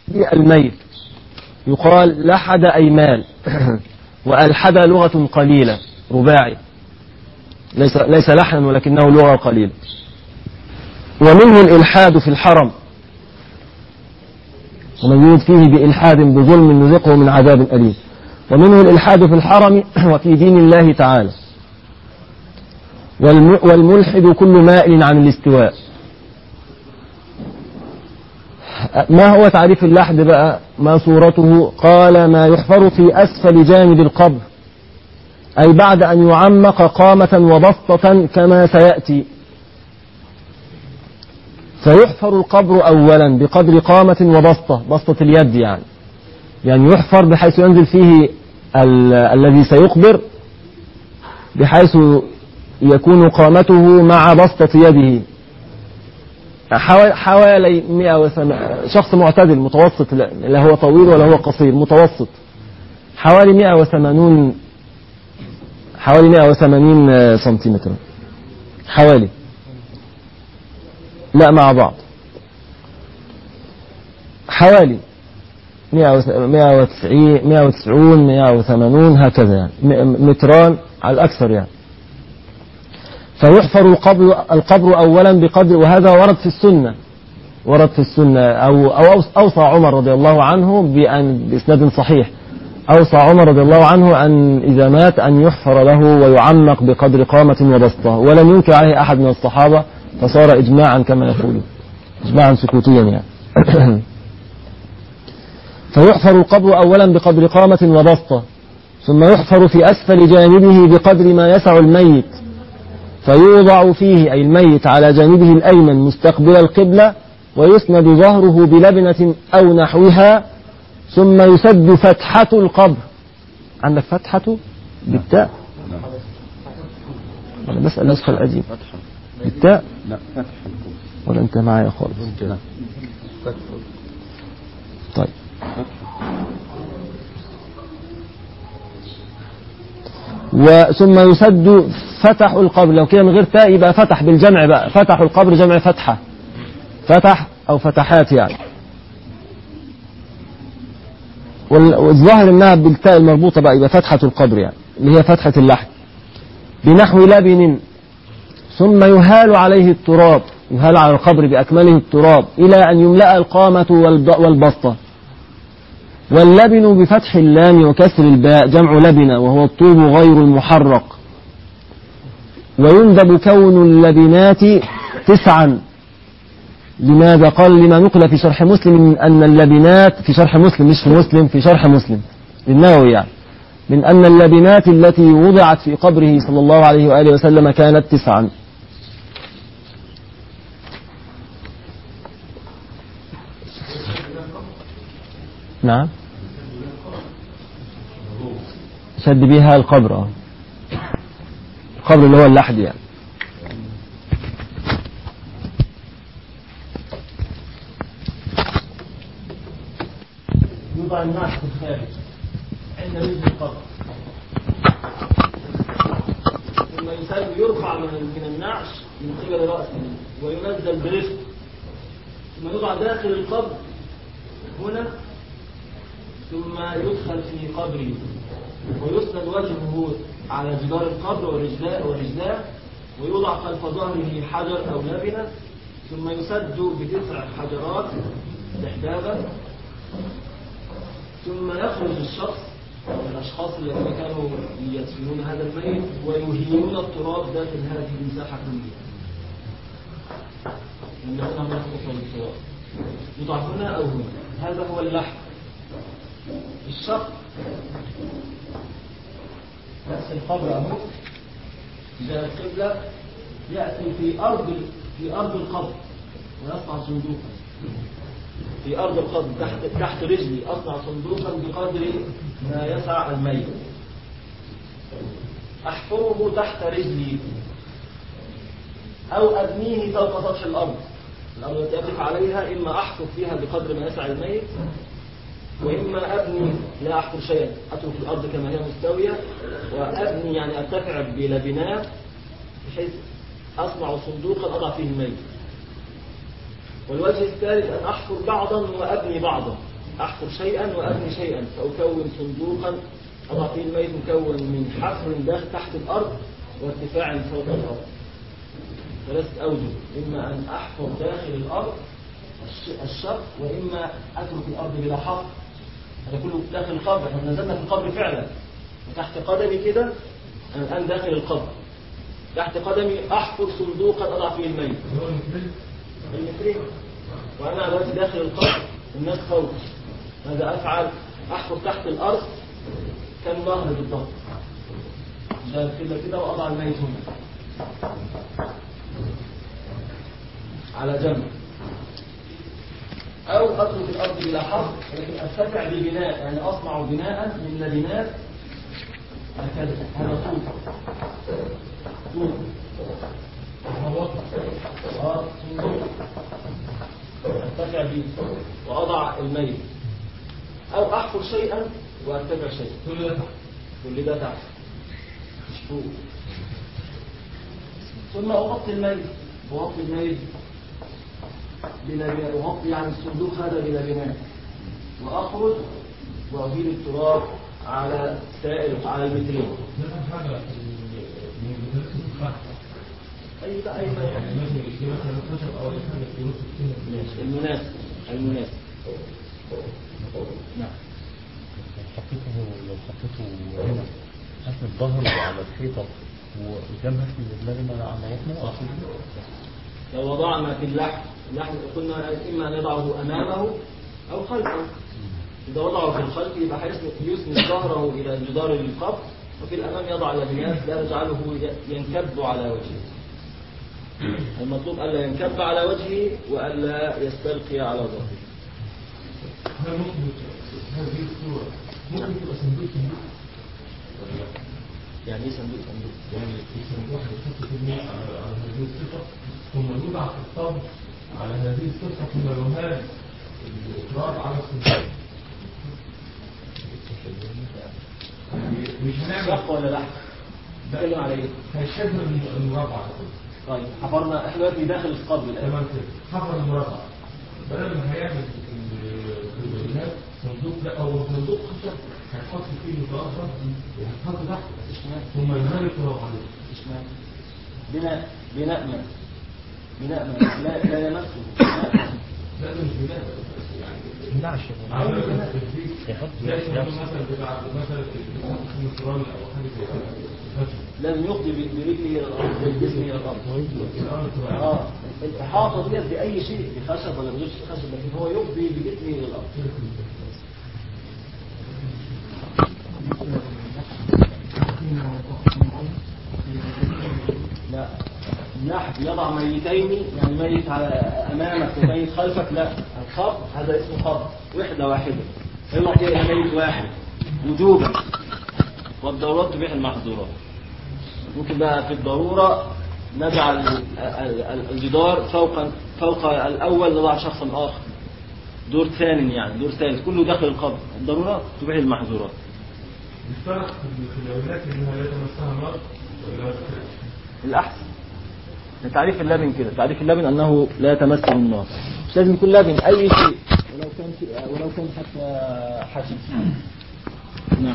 الميت يقال لحد أي مال وألحد لغة قليلة رباعي ليس, ليس لحنا ولكنه لغة قليلة ومنه الإلحاد في الحرم ومن يريد فيه بإلحاد بظلم نذقه من عذاب أليم ومنه الإلحاد في الحرم وفي دين الله تعالى والملحد كل مائل عن الاستواء ما هو تعريف اللحد بقى ما صورته قال ما يحفر في أسفل جانب القبر أي بعد أن يعمق قامة وبسطة كما سيأتي فيحفر القبر أولا بقدر قامة وبسطة بسطة اليد يعني يعني يحفر بحيث ينزل فيه ال الذي سيقبر بحيث يكون قامته مع بسطة يده حوالي 108 شخص معتدل متوسط لا هو طويل ولا هو قصير متوسط حوالي 180 حوالي 180 سنتيمتر حوالي لا مع بعض حوالي 190 190 180 هكذا يعني متران على الأكثر يعني فيحفر القبر, القبر أولا بقدر وهذا ورد في السنة ورد في السنة أو, أو أوصى عمر رضي الله عنه بأن بإسناد صحيح أوصى عمر رضي الله عنه أن إذا مات أن يحفر له ويعمق بقدر قامة وبسطة ولم ينكر عليه أحد من الصحابة فصار إجماعا كما يقولون إجماعا سكوتيا يعني فيحفر القبر أولا بقدر قامة وبسطة ثم يحفر في أسفل جانبه بقدر ما يسع الميت فيوضع فيه أي الميت على جانبه الأيمن مستقبل القبلة ويسند ظهره بلبنة أو نحوها ثم يسد فتحة القبر عندك فتحة بالتاء أنا بسأل النسخة القديم بالتاء لا فتح ولا أنت معايا خالص طيب وثم يسد فتح القبر لو كان غير تاء يبقى فتح بالجمع بقى فتح القبر جمع فتحة فتح أو فتحات يعني والظاهر انها بالتاء المربوطة بقى يبقى فتحة القبر يعني اللي هي فتحة اللحم بنحو لبن ثم يهال عليه التراب يهال على القبر بأكمله التراب إلى أن يملأ القامة والبسطة واللبن بفتح اللام وكسر الباء جمع لبنة وهو الطوب غير المحرق ويندب كون اللبنات تسعا لماذا قال لما نقل في شرح مسلم من أن اللبنات في شرح مسلم مش في مسلم في شرح مسلم للنووي يعني من أن اللبنات التي وضعت في قبره صلى الله عليه وآله وسلم كانت تسعا نعم شد بها القبر القبر اللي هو اللحد يعني يوضع الناس في الخارج عند رجل القبر ثم يسال يرفع من النعش من قبل رأسه وينزل برفق ثم يوضع داخل القبر هنا ثم يدخل في قبره ويسند وجهه على جدار القبر ورجلاه ورجلاه ويوضع خلف ظهره حجر أو لبنة ثم يسد بتسع حجرات استحبابا ثم يخرج الشخص الأشخاص الذين كانوا يدفنون هذا الميت ويهيلون التراب داخل هذه المساحة كلها لم يكن هناك التراب يوضع هنا أو هنا هذا هو اللحم الشق رأس القبر أهو إذا القبلة يأتي في أرض في أرض القبر ويصنع صندوقا في أرض القبر تحت تحت رجلي أصنع صندوقا بقدر ما يسع الميت أحفره تحت رجلي أو أبنيه فوق سطح الأرض الأرض التي أقف عليها إما أحفر فيها بقدر ما يسع الميت وإما أبني لا أحفر شيئا أترك الأرض كما هي مستوية وأبني يعني أرتفع بلبنات بحيث أصنع صندوقا أضع فيه الميت والوجه الثالث أن أحفر بعضا وأبني بعضا أحفر شيئا وأبني شيئا فأكون صندوقا أضع فيه الميت مكون من حفر داخل تحت الأرض وارتفاع فوق الأرض ثلاثة أوجه إما أن أحفر داخل الأرض الشق وإما أترك الأرض بلا حفر هذا كله داخل القبر احنا نزلنا في القبر فعلا وتحت قدمي كده أنا الآن داخل القبر تحت قدمي أحفر صندوقا أضع فيه الميت المترين وأنا دلوقتي داخل القبر الناس فوق ماذا أفعل أحفر تحت الأرض كان ظهر بالضبط ده كده كده وأضع الميت هنا على جنب أو أترك الأرض بلا حرب لكن أرتفع ببناء يعني أصنع بناء من لبنات هكذا هذا طول طول اه ارتفع به وأضع الميت أو أحفر شيئا وأرتفع شيئا كل ده تحت كل ده تحت مش فوق ثم أغطي الميت أغطي الميت بلا بناء أغطي يعني الصندوق هذا بلا بناء وأخرج وأزيل التراب على سائر على المترين ده حاجة من المدرسة الخاصة أي بقى أي ما يعني يعني مثلا يشتري مثلا خشب أو حاجة في نص السنة ماشي. المناسب المناسب نعم لو حطيته لو حطيته هنا هسند ظهره على الحيطة وقدام هسند اللبنة على بطنه أصلا لو وضعنا في اللحم اللحم قلنا إما أن يضعه أمامه أو خلفه إذا وضعه في الخلف يبقى هيسند يسند ظهره إلى جدار القبر وفي الأمام يضع لبنات لا يجعله ينكب على وجهه المطلوب ألا ينكب على وجهه وألا يستلقي على ظهره هل ممكن هذه الصورة ممكن تبقى صندوق صندوق ولا لا؟ يعني إيه صندوق صندوق يعني في صندوق يحط في الماء على على هذه الصفة ثم يوضع في الطب على هذه الصفة ثم يهان الإقرار على الصندوق مش هنعمل صح ولا لا؟ بتكلم على إيه؟ هيشبه المربع طيب حفرنا احنا دلوقتي داخل القبر الآن تمام كده حفر المربع بدل ما هيعمل البلاد صندوق لا هو صندوق خشب هيحط فيه الغرفة وهيحط تحت ثم يهان التراب عليه مش معنى بناء بناء ما بناء ما لا, لا يمسه بناء. لا ده مش بناء يعني نعش عامل مثلا تدريب يحط زي نفس- مثلا بتاع مثلا النصراني او حاجه زي كده خشب. لازم يفضي ب- برجله الى الارض بالجسم الى الارض الأرض تبقى اه الاحاطه ديت باي شيء بخشب ولا بغير خشب لكن هو يفضي بجسمه الى الارض لا النحت يضع ميتين يعني ميت على امامك وميت خلفك لا الخط هذا اسمه خط وحده واحده يلا كده ميت واحد وجوبا والضرورات تبيح المحظورات ممكن بقى في الضرورة نجعل ال- ال- الجدار فوق فوق الأول نضع شخصا آخر دور ثاني يعني دور ثالث كله داخل القبر الضرورات تبيح المحظورات يشترط في في الاولاد انها لا تمسها النار ولا الأحسن تعريف اللبن كده تعريف اللبن أنه لا تمسه النار مش لازم يكون لبن أي شيء ولو كان شيء ولو كان حتى حشيش نعم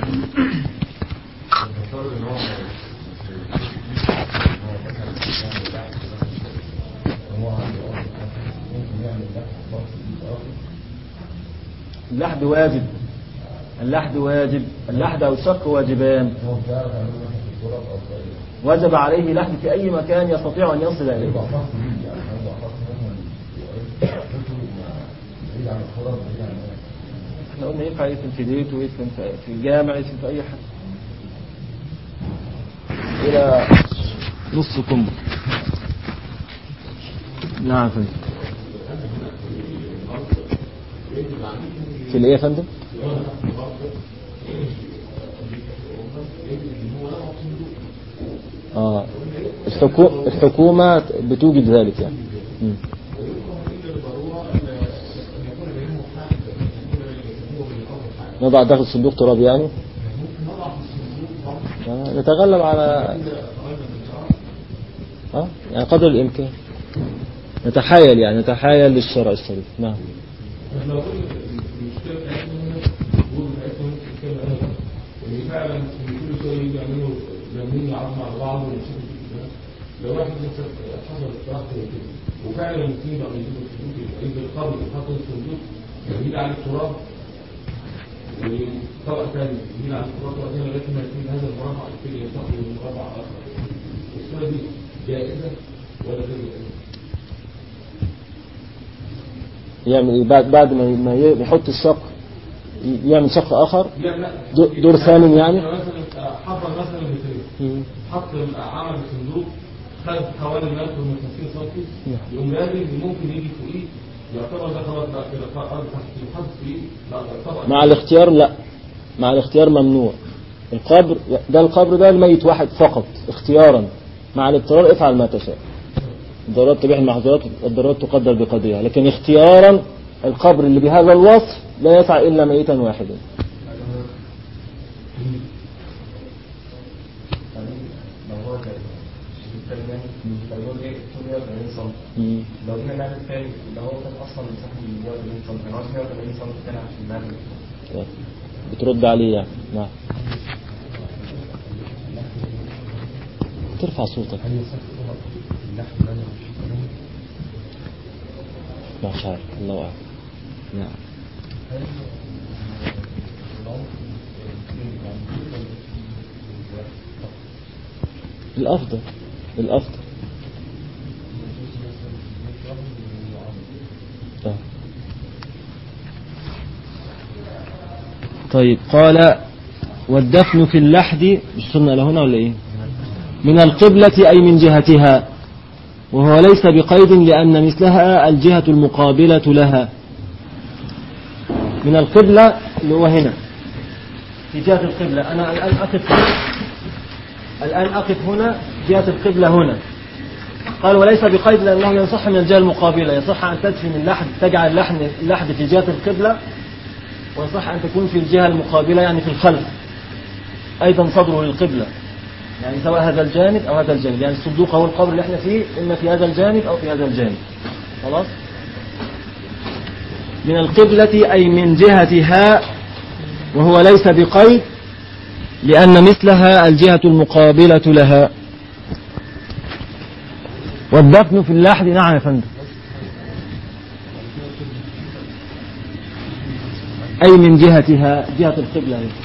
اللحد واجب اللحد واجب اللحد أو الشق واجبان وجب عليه لحد في أي مكان يستطيع أن يصل إليه احنا قلنا ينفع يدفن في بيت ويدفن في- في الجامع يدفن في أي حد إلى نص كم نعم فندم في الايه يا فندم؟ اه الحكو... الحكومة بتوجد ذلك يعني مم. نضع داخل صندوق تراب يعني آه، نتغلب على اه يعني قدر الامكان نتحايل يعني نتحايل للشرع الشريف نعم احنا لو قلنا المشكله بتاعتنا هنا الجهود بتاعتنا ممكن تتكلم عنها ان فعلا ان كل شويه يجي يعملوا لمين يعظم على بعض ومشاكل كده لو واحد مثلا حصل اقتراح زي كده وفعلا المسلمين بقوا يجيبوا الصندوق يبقى يجي القبر يحط الصندوق يميل على التراب وطبقه ثانيه يميل على التراب طبقه ثانيه لغايه ما يكون هذا المربع يبتدي ينتقل لمربع اخر الصوره دي جائزه ولا غير جائزه؟ يعمل ايه بعد بعد ما ما ي- يحط الشق ي- يعمل شق اخر لا لا دو- دور ثاني يعني مثلا حفر مثلا بتريد حط عمل صندوق خد حوالي 150 سم يقوم راجل ممكن يجي فوقيه يعتبر ده خلاص بقى كده ارض تحت يحط فوقيه لا يعتبر مع الاختيار لا مع الاختيار ممنوع القبر ده القبر ده الميت واحد فقط اختيارا مع الاضطرار افعل ما تشاء الضرورات تبيح المحظورات الضرورات تقدر بقدرها لكن اختيارا القبر اللي بهذا الوصف لا يسع الا ميتا واحدا لو هو كان الترجمة لو هو جاي 180 سم مم. لو جينا نعمل تاني لو هو كان اصلا مساحة من 180 سم كان عاوز 180 سم تاني عشان نعمل طيب. بترد عليه يعني نعم ترفع صوتك هل يصح اللحم ده مش مش عارف الله اعلم نعم هل العمر يمكن يعني الافضل الافضل طيب. طيب قال والدفن في اللحد مش صرنا إلى هنا ولا ايه من القبلة أي من جهتها وهو ليس بقيد لأن مثلها الجهة المقابلة لها من القبلة اللي هو هنا في جهة القبلة أنا الآن أقف هنا الآن أقف هنا جهة القبلة هنا قال وليس بقيد لأنه يصح من الجهة المقابلة يصح أن تدفن اللحد تجعل اللحن اللحد في جهة القبلة ويصح أن تكون في الجهة المقابلة يعني في الخلف أيضا صدره للقبلة يعني سواء هذا الجانب أو هذا الجانب يعني الصندوق هو القبر اللي احنا فيه إما في هذا الجانب أو في هذا الجانب خلاص من القبلة أي من جهتها وهو ليس بقيد لأن مثلها الجهة المقابلة لها والدفن في اللحد نعم يا فندم أي من جهتها جهة القبلة أي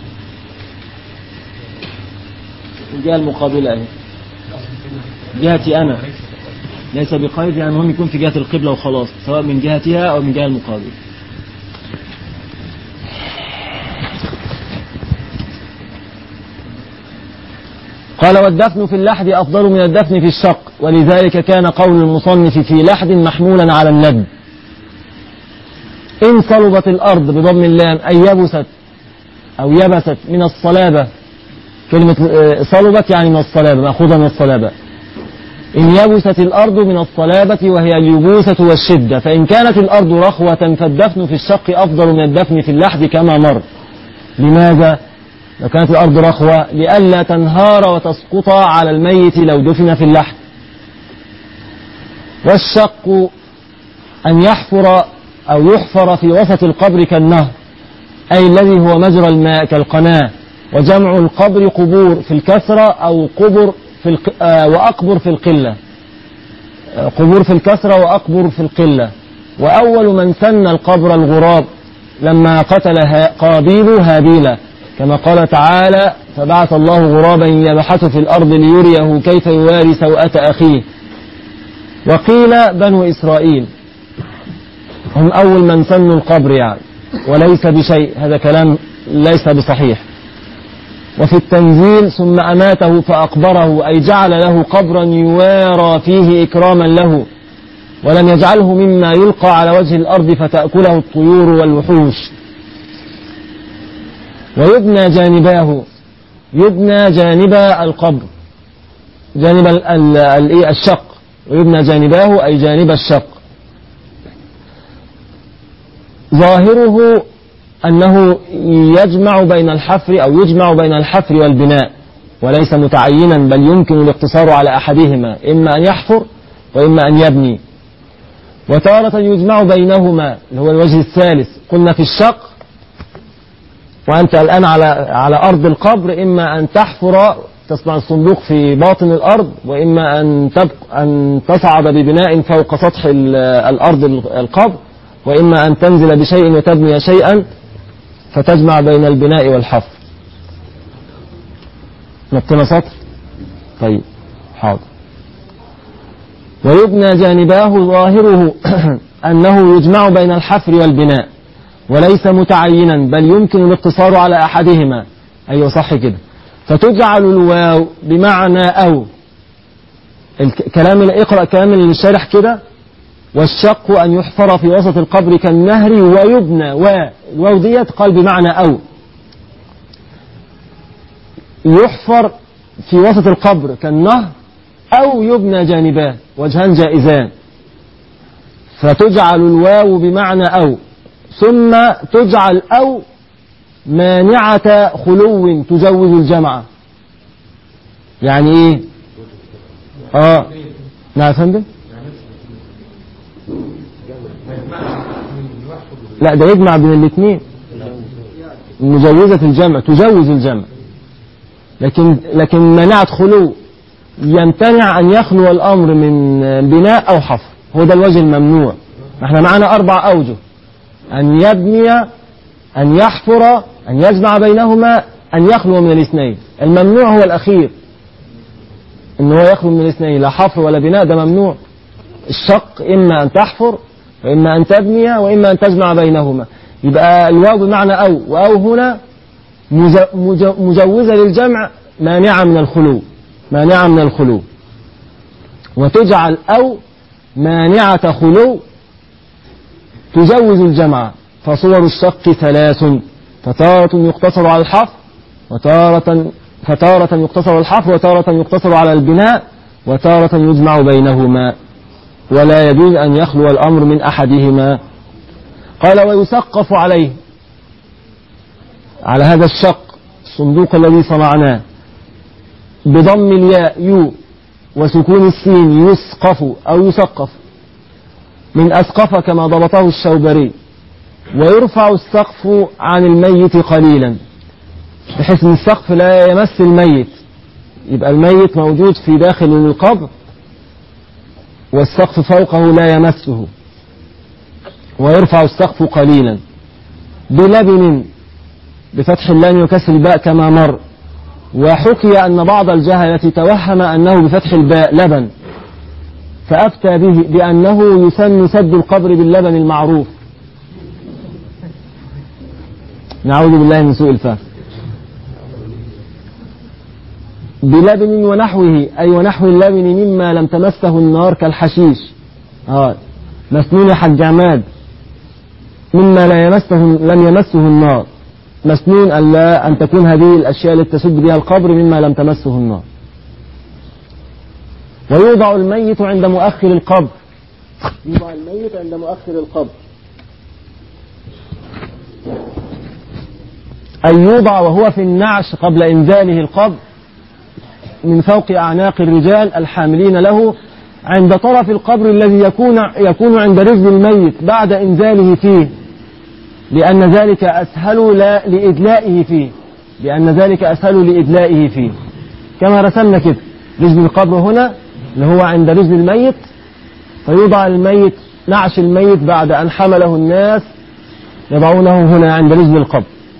الجهة المقابلة أي جهتي أنا ليس بقيد يعني المهم يكون في جهة القبلة وخلاص سواء من جهتها أو من جهة المقابلة قال والدفن في اللحد أفضل من الدفن في الشق ولذلك كان قول المصنف في لحد محمولا على الندب إن صلبت الأرض بضم اللام أي يبست أو يبست من الصلابة كلمة آه، صلبت يعني من الصلابة مأخوذة من الصلابة إن يبست الأرض من الصلابة وهي اليبوسة والشدة فإن كانت الأرض رخوة فالدفن في الشق أفضل من الدفن في اللحد كما مر لماذا؟ لو كانت الأرض رخوة لئلا تنهار وتسقط على الميت لو دفن في اللحد والشق أن يحفر أو يحفر في وسط القبر كالنهر أي الذي هو مجرى الماء كالقناة وجمع القبر قبور في الكثرة أو قبر في الق... آه وأقبر في القلة آه قبور في الكثرة وأقبر في القلة وأول من سن القبر الغراب لما قتل ها- قابيل هابيل كما قال تعالى فبعث الله غرابا يبحث في الأرض ليريه كيف يواري سوءة أخيه وقيل بنو إسرائيل هم أول من سنوا القبر يعني وليس بشيء هذا كلام ليس بصحيح وفي التنزيل ثم أماته فأقبره أي جعل له قبرا يوارى فيه إكراما له ولم يجعله مما يلقى على وجه الأرض فتأكله الطيور والوحوش ويبنى جانباه يبنى جانب القبر جانب ال- ال- ال- إيه؟ الشق ويبنى جانباه أي جانب الشق ظاهره أنه يجمع بين الحفر أو يجمع بين الحفر والبناء وليس متعينا بل يمكن الاقتصار على أحدهما إما أن يحفر وإما أن يبني وتارة يجمع بينهما اللي هو الوجه الثالث قلنا في الشق وأنت الآن على على أرض القبر إما أن تحفر تصنع الصندوق في باطن الأرض وإما أن تبق أن تصعد ببناء فوق سطح ال- الأرض القبر وإما أن تنزل بشيء وتبني شيئا فتجمع بين البناء والحفر نطينا سطر طيب حاضر ويبنى جانباه ظاهره أنه يجمع بين الحفر والبناء وليس متعينا بل يمكن الاقتصار على أحدهما أيوة صح كده فتجعل الواو بمعنى أو الك- كلام اقرأ كلام الشارح كده والشق أن يحفر في وسط القبر كالنهر ويبنى والواو ديت قال بمعنى أو يحفر في وسط القبر كالنهر أو يبنى جانباه وجهان جائزان فتجعل الواو بمعنى أو ثم تجعل أو مانعة خلو تجوز الجمع يعني إيه آه نعم يا فندم لا ده يجمع بين الاثنين مجوزة الجمع تجوز الجمع لكن لكن منعت خلو يمتنع أن يخلو الأمر من بناء أو حفر هو ده الوجه الممنوع احنا معانا أربع أوجه أن يبني أن يحفر أن يجمع بينهما أن يخلو من الاثنين الممنوع هو الأخير إن هو يخلو من الاثنين لا حفر ولا بناء ده ممنوع الشق إما أن تحفر وإما أن تبني وإما أن تجمع بينهما يبقى الواو بمعنى أو وأو هنا مج- مج- مجوزة للجمع مانعة من الخلو مانعة من الخلو وتجعل أو مانعة خلو تجوز الجمع فصور الشق ثلاث فتارة يقتصر على الحفر وتارة فتارة يقتصر على الحفر وتارة يقتصر على البناء وتارة يجمع بينهما ولا يجوز أن يخلو الأمر من أحدهما قال ويسقف عليه على هذا الشق الصندوق الذي صنعناه بضم الياء يو وسكون السين يسقف أو يسقف من أسقف كما ضبطه الشوبري ويرفع السقف عن الميت قليلا بحيث ان السقف لا يمس الميت يبقى الميت موجود في داخل القبر والسقف فوقه لا يمسه ويرفع السقف قليلا بلبن بفتح اللام وكسر الباء كما مر وحكي أن بعض الجهلة توهم أنه بفتح الباء لبن فأفتى به بأنه يسمى سد القبر باللبن المعروف نعوذ بالله من سوء الفهم بلبن ونحوه أي ونحو اللبن مما لم تمسه النار كالحشيش آه. مسنون يا حاج عماد مما لا يمسه لم يمسه النار مسنون ألا أن تكون هذه الأشياء التي تسد بها القبر مما لم تمسه النار ويوضع الميت عند مؤخر القبر يوضع الميت عند مؤخر القبر أن يوضع وهو في النعش قبل إنزاله القبر من فوق أعناق الرجال الحاملين له عند طرف القبر الذي يكون يكون عند رجل الميت بعد إنزاله فيه لأن ذلك أسهل لا لإدلائه فيه لأن ذلك أسهل لإدلائه فيه كما رسمنا كده رجل القبر هنا اللي هو عند رجل الميت فيوضع الميت نعش الميت بعد أن حمله الناس يضعونه هنا عند رجل القبر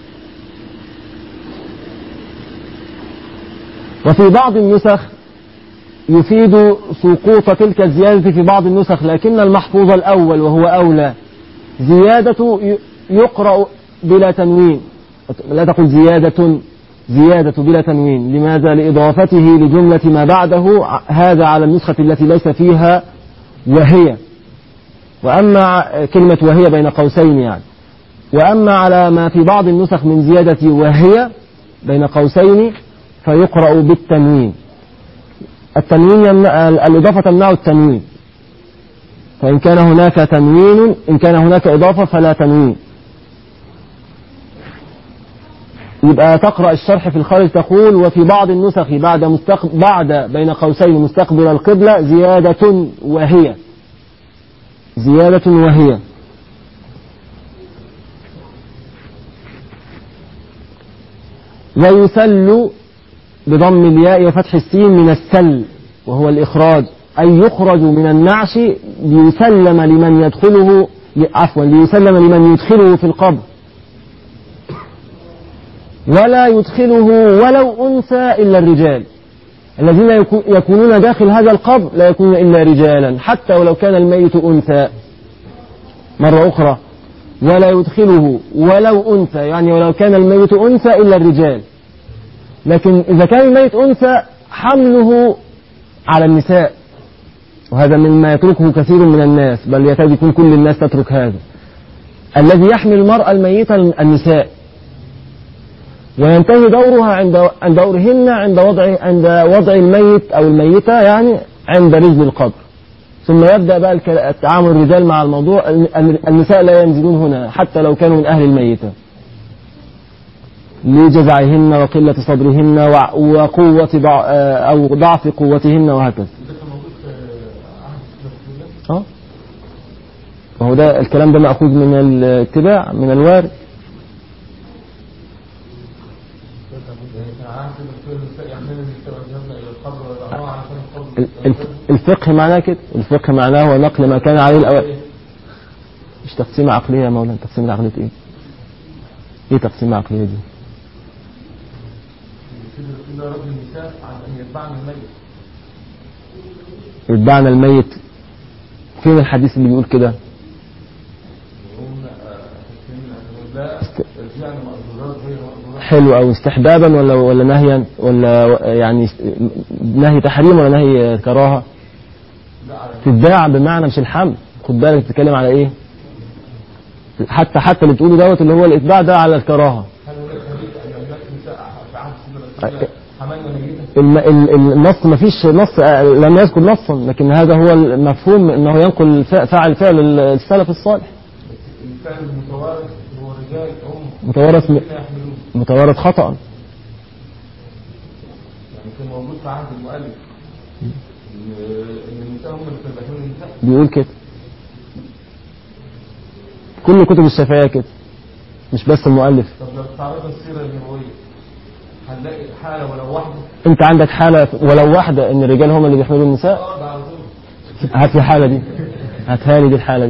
وفي بعض النسخ يفيد سقوط تلك الزيادة في بعض النسخ لكن المحفوظ الأول وهو أولى زيادة يقرأ بلا تنوين لا تقل زيادة زيادة بلا تنوين لماذا لإضافته لجملة ما بعده هذا على النسخة التي ليس فيها وهي وأما كلمة وهي بين قوسين يعني وأما على ما في بعض النسخ من زيادة وهي بين قوسين فيقرأ بالتنوين التنوين يمنع الإضافة تمنع التنوين فإن كان هناك تنوين إن كان هناك إضافة فلا تنوين يبقى تقرأ الشرح في الخارج تقول وفي بعض النسخ بعد مستقب بعد بين قوسين مستقبل القبلة زيادة وهي زيادة وهي ويسل بضم الياء وفتح السين من السل وهو الإخراج أي يخرج من النعش ليسلم لمن يدخله عفوا ليسلم لمن يدخله في القبر ولا يدخله ولو أنثى إلا الرجال الذين يكو- يكونون داخل هذا القبر لا يكونون إلا رجالا حتى ولو كان الميت أنثى مرة أخرى ولا يدخله ولو أنثى يعني ولو كان الميت أنثى إلا الرجال لكن إذا كان الميت أنثى حمله على النساء وهذا مما يتركه كثير من الناس بل يكاد يكون كل الناس تترك هذا الذي يحمل المرأة الميتة النساء وينتهي دورها عند عند دورهن عند وضع عند وضع الميت أو الميتة يعني عند رجل القبر ثم يبدأ بقى الك- التعامل الرجال مع الموضوع ال- النساء لا ينزلون هنا حتى لو كانوا من أهل الميتة لجزعهن وقلة صبرهن وع- وقوة ضع أو ضعف قوتهن وهكذا ده كان موجود في عهد رسول الله اه وهو ده الكلام ده مأخوذ من الاتباع من الوارد يعني كان عهد رسول النساء يحملن النساء ويذهبن الى القبر ويضعوها عشان القبر ال- الف- الفقه معناه كده الفقه معناه هو نقل ما كان عليه الأوائل مش تقسيمة عقلية يا مولانا تقسيمة عقلية ايه؟ ايه تقسيمة عقلية دي؟ سيد رسول الله رد النساء عن ان يتبعن الميت يتبعنا الميت فين الحديث اللي بيقول كده؟ يقولون آه، لا ارجعن مأجورات غير مأجورات حلو أو استحبابا ولا ولا نهيا ولا يعني نهي تحريم ولا نهي كراهة؟ لا على تتباع بمعنى مش الحمل خد بالك بتتكلم على ايه؟ حتى حتى اللي بتقوله دوت اللي هو الاتباع ده على الكراهه هل هناك حديث ان هناك نساء في عهد سيدنا رسول الله حملنا ميتا الم- ال- ال- النص ما فيش نص آه، لم يذكر نصا لكن هذا هو المفهوم انه ينقل ف- فعل فعل ال- السلف الصالح الفعل المتوارث هو رجال هم متوارث م- الذين يحملون متوارد خطأ يعني كان موجود في عهد المؤلف ان إن النساء هم اللي كانوا بيحملوا النساء بيقول كده كل كتب الشافعية كده مش بس المؤلف طب لو استعرضنا السيره النبويه هنلاقي حاله ولو واحده انت عندك حالة ولو واحدة ان الرجال هم اللي بيحملوا النساء اه ده على طول هات لي الحالة دي هاتها لي دي الحالة دي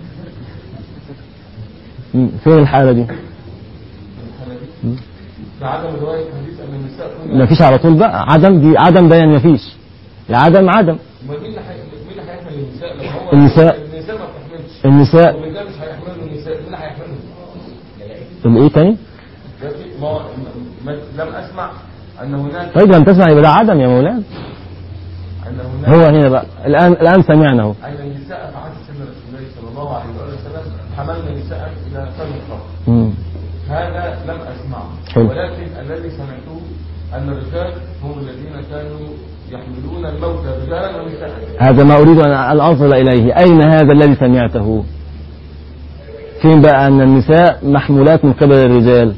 مم، فين الحالة دي الحاله دي في عدم روايه حديث ان النساء كن ما فيش على طول بقى عدم دي عدم ده يعني ما فيش العدم عدم ما مين اللي حي... مين اللي هيحمل النساء لما هو النساء. النساء ما بتحملش النساء والرجال مش هيحملوا النساء مين اللي هيحملهم؟ الايه تاني ده في ما هو- ما لم اسمع ان هناك طيب لم تسمع يبقى ده عدم يا مولانا ان هناك هو هنا بقى الان الان سمعنا اهو أن النساء في عهد سيدنا رسول الله صلى الله عليه وآله وسلم حملنا نساء إلى فم القبر مم. هذا لم أسمعه حلو. ولكن الذي سمعته أن الرجال هم الذين كانوا يحملون الموتى رجالا ونساء هذا ما اريد ان أن اصل اليه اين هذا الذي سمعته فين بقى ان النساء محمولات من قبل الرجال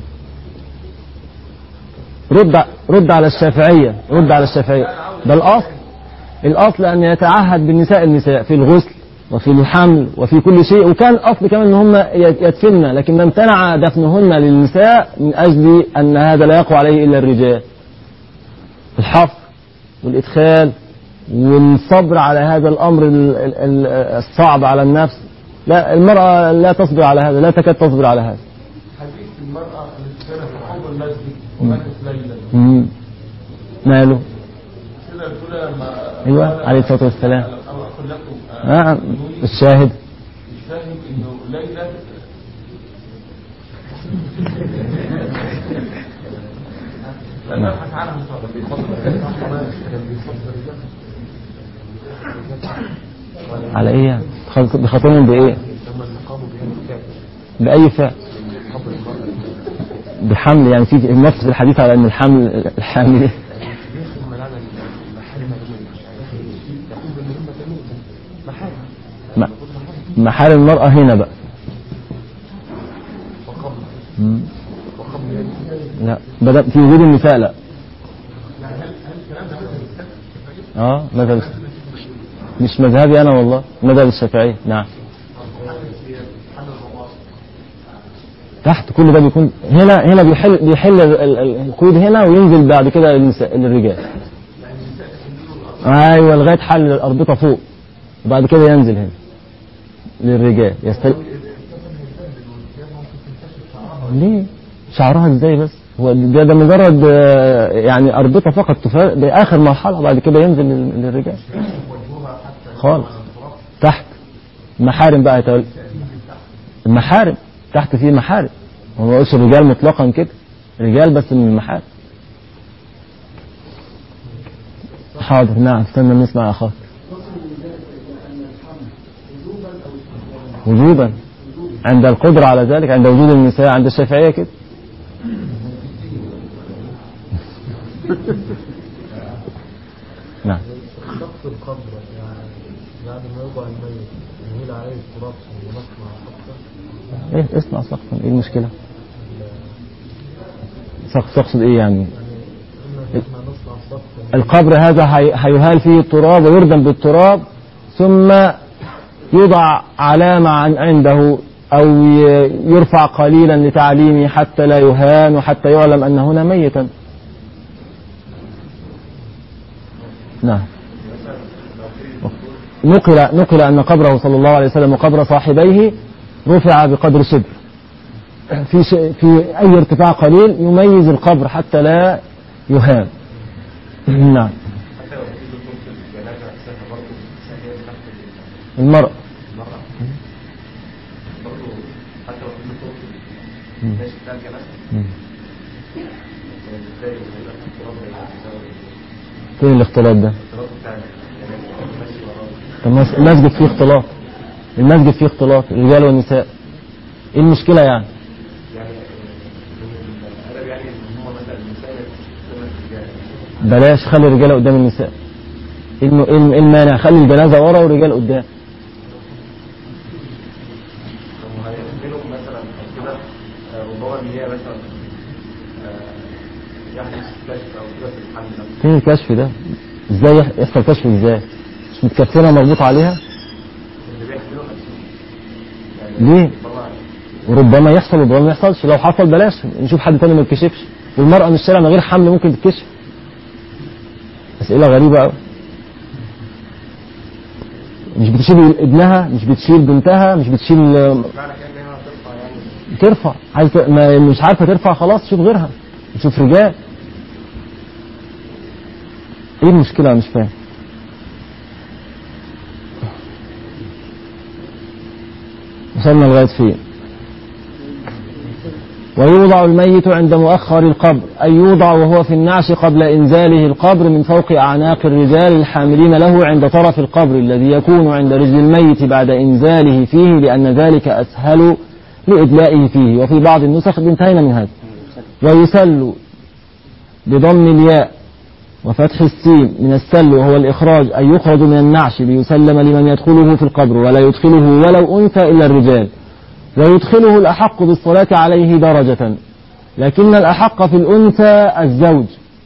رد ع- رد على الشافعيه رد على الشافعيه ده الاصل الاصل ان يتعهد بالنساء النساء في الغسل وفي الحمل وفي كل شيء وكان الاصل كمان ان هم يت- يدفن لكن امتنع دفنهن للنساء من اجل ان هذا لا يقوى عليه الا الرجال الحفر والادخال والصبر على هذا الامر ال- ال- ال- الصعب على النفس لا المراه لا تصبر على هذا لا تكاد تصبر على هذا حديث المرأة التي كانت في حوض المسجد وماتت ليلا مم. ماله سيدنا رسول الله لما أيوة، قال- عليه الصلاة والسلام. أو أقول لكم آه، آه. قولوا لي الشاهد الشاهد انه ليلى لا نبحث عنها على ايه يعني خلط- بخاطرهم بايه باي فعل بحمل يعني في نص في الحديث على ان الحمل الحامل إيه؟ م- محال المرأة هنا بقى مم. لا بدأ في وجود النساء لا اه مذهب مش مذهبي انا والله مذهب الشافعية نعم تحت كل ده بيكون هنا هنا بيحل بيحل ال- ال- ال- القيود هنا وينزل بعد كده للنساء للرجال ايوه لغايه حل الاربطه فوق وبعد كده ينزل هنا للرجال يستل... ليه شعرها ازاي بس هو ده, ده مجرد آه، يعني اربطه فقط تفا... ده اخر مرحله بعد كده ينزل لل- للرجال خالص تحت محارم بقى يتول... المحارم تحت فيه محارم هو ما قلتش الرجال مطلقا كده رجال بس من المحارم حاضر نعم استنى نسمع اخاك وجوبا عند القدرة على ذلك عند وجود النساء عند الشافعية كده نعم سقف القبر يعني بعد ما يوضع الميت يميل عليه التراب ونصنع سقفا ايه اسمع سقفا ايه المشكلة سقف تقصد ايه يعني إما إن احنا نصنع سقفا القبر هذا هي- هيهال فيه التراب ويردم بالتراب ثم يوضع علامة عن عنده أو ي- يرفع قليلا لتعليمه حتى لا يهان وحتى يعلم أن هنا ميتا نعم نقل نقل أن قبره صلى الله عليه وسلم وقبر صاحبيه رفع بقدر شبر في ش- في أي ارتفاع قليل يميز القبر حتى لا يهان نعم حتى لو في دكتور في الجنازه نفسها برضه هي تحت المرأة المرأة برضه حتى لو في دكتور في الناس بتاع الجنازه ازاي هيبقى في اضطراب بين فين الاختلاط ده الاضطراب بتاع الجنازه ماشي وراه طب ما المسجد فيه اختلاط المسجد فيه اختلاط الرجال والنساء ايه المشكلة يعني يعني من الادب يعني ان هو مثلا النساء يستخدم الرجال بلاش خلي الرجال قدام النساء ايه الم- إيه الم- إيه المانع خلي الجنازة ورا والرجال قدام طب هيعملوا مثلا او كده آه، ربما ان هي مثلا آه، يحدث كشف او كده في الحمل نفسه فين الكشف ده ازاي يح- يحصل كشف ازاي مش متكفنة مربوط عليها اللي بيحملوا نفسهم ليه طبعا وربما يحصل وربما ما يحصلش لو حصل بلاش نشوف حد تاني ما يتكشفش والمرأة من الشارع من غير حمل ممكن تتكشف أسئلة غريبة أوي مش بتشيل ابنها مش بتشيل بنتها مش بتشيل معنى كده ان هي هترفع يعني ترفع عايز ت- ما مش عارفة ترفع خلاص شوف غيرها شوف رجال ايه المشكلة أنا مش فاهم وصلنا لغاية فين ويوضع الميت عند مؤخر القبر أي يوضع وهو في النعش قبل إنزاله القبر من فوق أعناق الرجال الحاملين له عند طرف القبر الذي يكون عند رجل الميت بعد إنزاله فيه لأن ذلك أسهل لإدلائه فيه وفي بعض النسخ انتهينا من هذا ويسل بضم الياء وفتح السين من السل وهو الإخراج أي يخرج من النعش ليسلم لمن يدخله في القبر ولا يدخله ولو أنثى إلا الرجال ويدخله الأحق بالصلاة عليه درجة لكن الأحق في الأنثى الزوج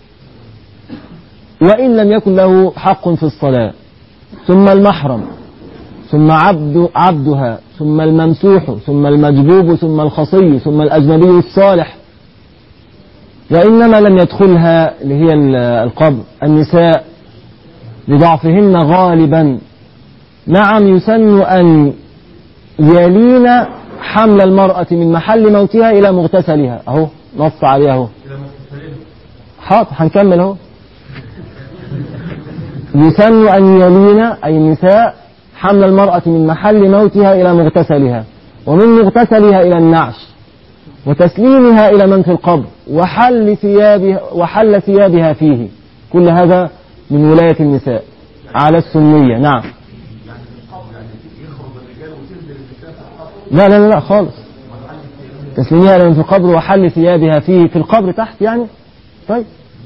وإن لم يكن له حق في الصلاة ثم المحرم ثم عبد عبدها ثم الممسوح ثم المجبوب ثم الخصي ثم الأجنبي الصالح وإنما لم يدخلها اللي هي ال- القبر النساء لضعفهن غالبا نعم يسن أن يلين حمل المرأة من محل موتها إلى مغتسلها أهو نص عليها أهو حاضر هنكمل أهو يسن أن يلين أي النساء حمل المرأة من محل موتها إلى مغتسلها ومن مغتسلها إلى النعش وتسليمها إلى من في القبر وحل ثيابها وحل ثيابها فيه كل هذا من ولاية النساء على السنية نعم لا لا لا, لا خالص تسليمها إلى من في القبر وحل ثيابها فيه في القبر تحت يعني طيب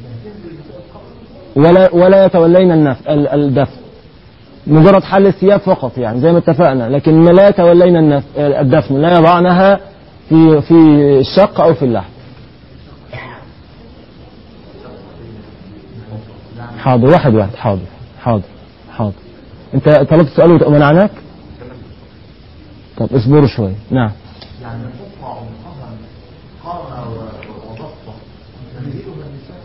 ولا ولا يتولين النف ال- الدفن مجرد حل الثياب فقط يعني زي ما اتفقنا لكن ما لا يتولين النف الدفن لا يضعنها في في الشق او في اللحم حاضر واحد واحد حاضر حاضر حاضر انت طلبت سؤال ومنعناك طب اصبروا شوية نعم يعني تقطع القدم قامة و- وضبطة تمهيلها النساء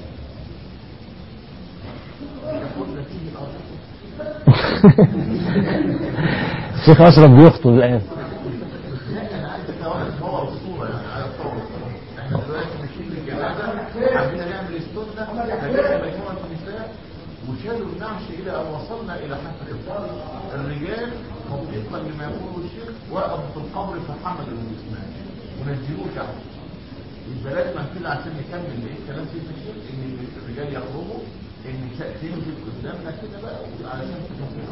يقولن فيه الأرض الشيخ أشرف بيخطب الآن لا انا عايز اتواجد صور الصوره يعني على الصور احنا دلوقتي ماشيين بالجنازه عايزين نعمل السنه فجأة مجموعه النساء وشالوا النعش الى ان وصلنا الى حفل الفرد الرجال تطبيقا لما يقوله الشيخ وقفوا في القبر فحملوا الجسمان ونزلوه شعب يبقى لازم كده عشان نكمل ايه كلام سيدنا الشيخ ان الرجال يخرجوا النساء تنزل قدامنا كده بقى علشان تفصيل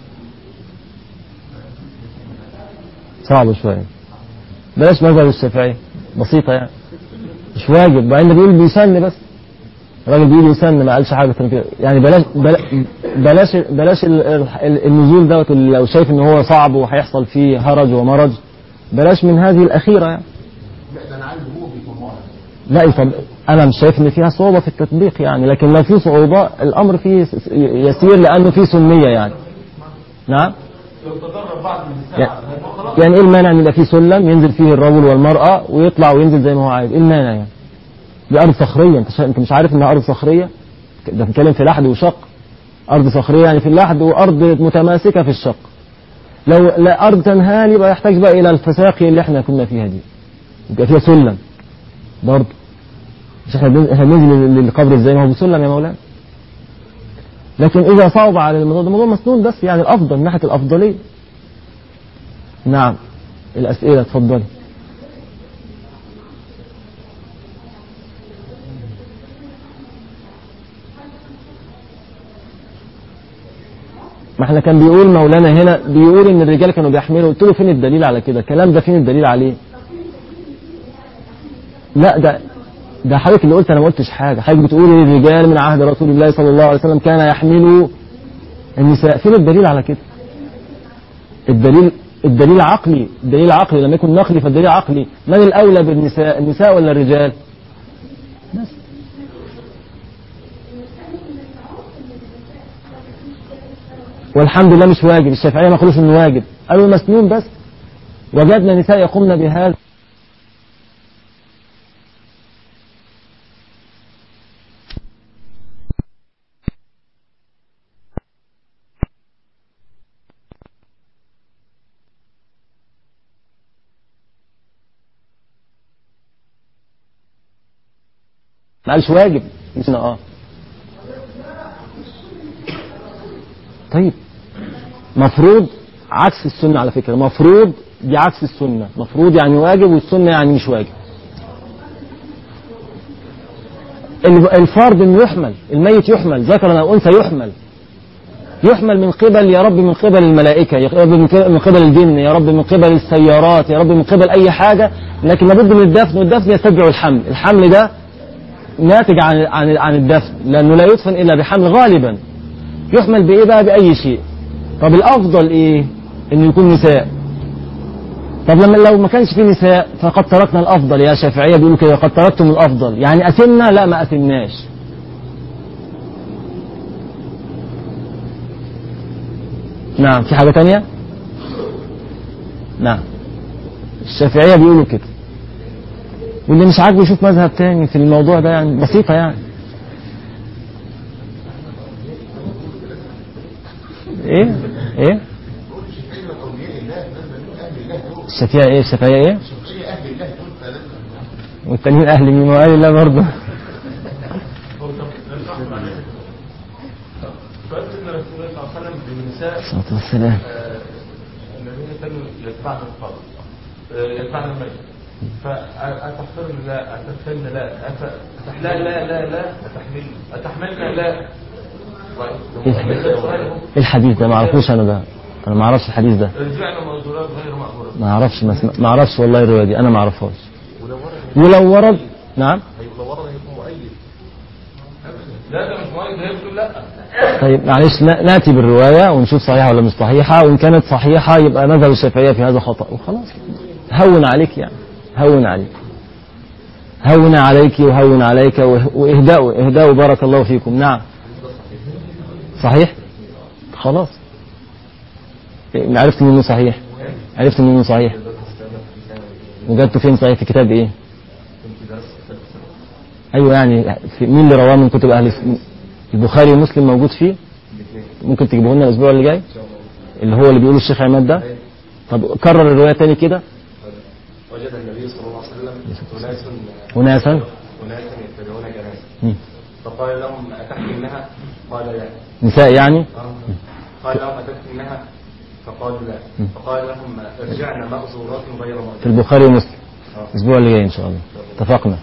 صعب شوية بلاش مذهب الشافعي بسيطة يعني مش واجب بعدين بيقول بيسن بس الراجل بيقول يسن ما قالش حاجة تانية كده. يعني بلاش بلا- بلاش بلاش ال- ال- النزول دوت اللي لو شايف ان هو صعب وهيحصل فيه هرج ومرج بلاش من هذه الأخيرة يعني لا ده انا عايز هو بيطمعنا لا طب انا مش شايف ان فيها صعوبة في التطبيق يعني لكن لو في صعوبة الامر فيه س- يسير لانه فيه سنية يعني نعم لو تدرب بعض النساء يعني- على هذا خلاص يعني ايه المانع ان يبقى فيه سلم ينزل فيه الرجل والمرأة ويطلع وينزل زي ما هو عايز ايه المانع يعني دي ارض صخرية انت شا... انت مش عارف انها ارض صخرية ده بنتكلم في لحد وشق ارض صخرية يعني في اللحد وارض متماسكة في الشق لو لا ارض تنهال يبقى يحتاج بقى الى الفساقي اللي احنا كنا فيها دي يبقى فيها سلم برضه مش احنا بن- احنا بننزل للقبر ازاي ما هو بسلم يا مولانا لكن اذا صعب على الموضوع ده موضوع مسنون بس يعني الافضل من ناحيه الافضليه نعم الاسئله اتفضلي ما احنا كان بيقول مولانا هنا بيقول ان الرجال كانوا بيحملوا قلت له فين الدليل على كده الكلام ده فين الدليل عليه لا ده ده حضرتك اللي قلت انا ما قلتش حاجه حضرتك بتقول الرجال من عهد رسول الله صلى الله عليه وسلم كان يحمل النساء فين الدليل على كده الدليل الدليل عقلي الدليل عقلي لما يكون نقلي فالدليل عقلي من الاولى بالنساء النساء ولا الرجال بس والحمد لله مش واجب الشافعيه ما قالوش انه واجب قالوا مسنون بس وجدنا نساء يقومن بهذا ما قالش واجب مش اه طيب مفروض عكس السنة على فكرة مفروض دي عكس السنة مفروض يعني واجب والسنة يعني مش واجب ال- الفرض انه يحمل الميت يحمل ذكرا او انثى يحمل يحمل من قبل يا رب من قبل الملائكة يا رب من قبل- من قبل الجن يا رب من قبل السيارات يا رب من قبل أي حاجة لكن لابد من الدفن والدفن يستدعي الحمل الحمل ده ناتج عن عن عن الدفن لأنه لا يدفن إلا بحمل غالبا يحمل بإيه بقى بأي شيء طب الأفضل إيه إنه يكون نساء طب لما لو ما كانش في نساء فقد تركنا الأفضل يا شافعية بيقولوا كده قد تركتم الأفضل يعني أتمنا لا ما أتمناش نعم في حاجة تانية نعم الشافعية بيقولوا كده واللي مش عاجبه يشوف مذهب تاني في الموضوع ده يعني بسيطة يعني ايه ايه الشافعية ايه الشافعية ايه والتانيين اهل مين واهل الله برضه سؤال سيدنا رسول الله صلى الله عليه وسلم بالنساء الصلاة والسلام آه، الذين كانوا يتبعن الفرد آه، يتبعن الميت فأتحترم لا أتحترم لا أت- لا لا لا لا أتحمل أتحملنا لا ايه الحديث ده ما اعرفوش انا ده انا ما اعرفش الحديث ده رجعنا مأجورات غير مأجورات ما اعرفش ما اسم- ما اعرفش والله الرواية دي انا ما اعرفهاش ولو ورد نعم لا ده مش مؤيد هي بتقول لا طيب معلش نا- ناتي بالرواية ونشوف صحيحة ولا مش صحيحة وإن كانت صحيحة يبقى مذهب الشافعية في هذا خطأ وخلاص هون عليك يعني هون عليك هون عليك وهون عليك وه- واهدأوا اهدأوا بارك الله فيكم نعم صحيح خلاص إيه، عرفت منه صحيح عرفت منه صحيح وجدته فين صحيح في كتاب ايه ايوه يعني في مين اللي رواه من كتب اهل الس- البخاري ومسلم موجود فيه ممكن تجيبه لنا الاسبوع اللي جاي اللي هو اللي بيقوله الشيخ عماد ده طب كرر الروايه تاني كده وجد النبي صلى الله عليه وسلم أناس وناسا أناسا يتبعون جنازة مم. فقال لهم أتحكمنها؟ قال لا نساء يعني آه. قال لهم أتحكمنها؟ فقالوا لا فقال لهم ارجعنا مأزورات غير في مأزورات البخاري ومسلم آه. الاسبوع اللي جاي ان شاء الله اتفقنا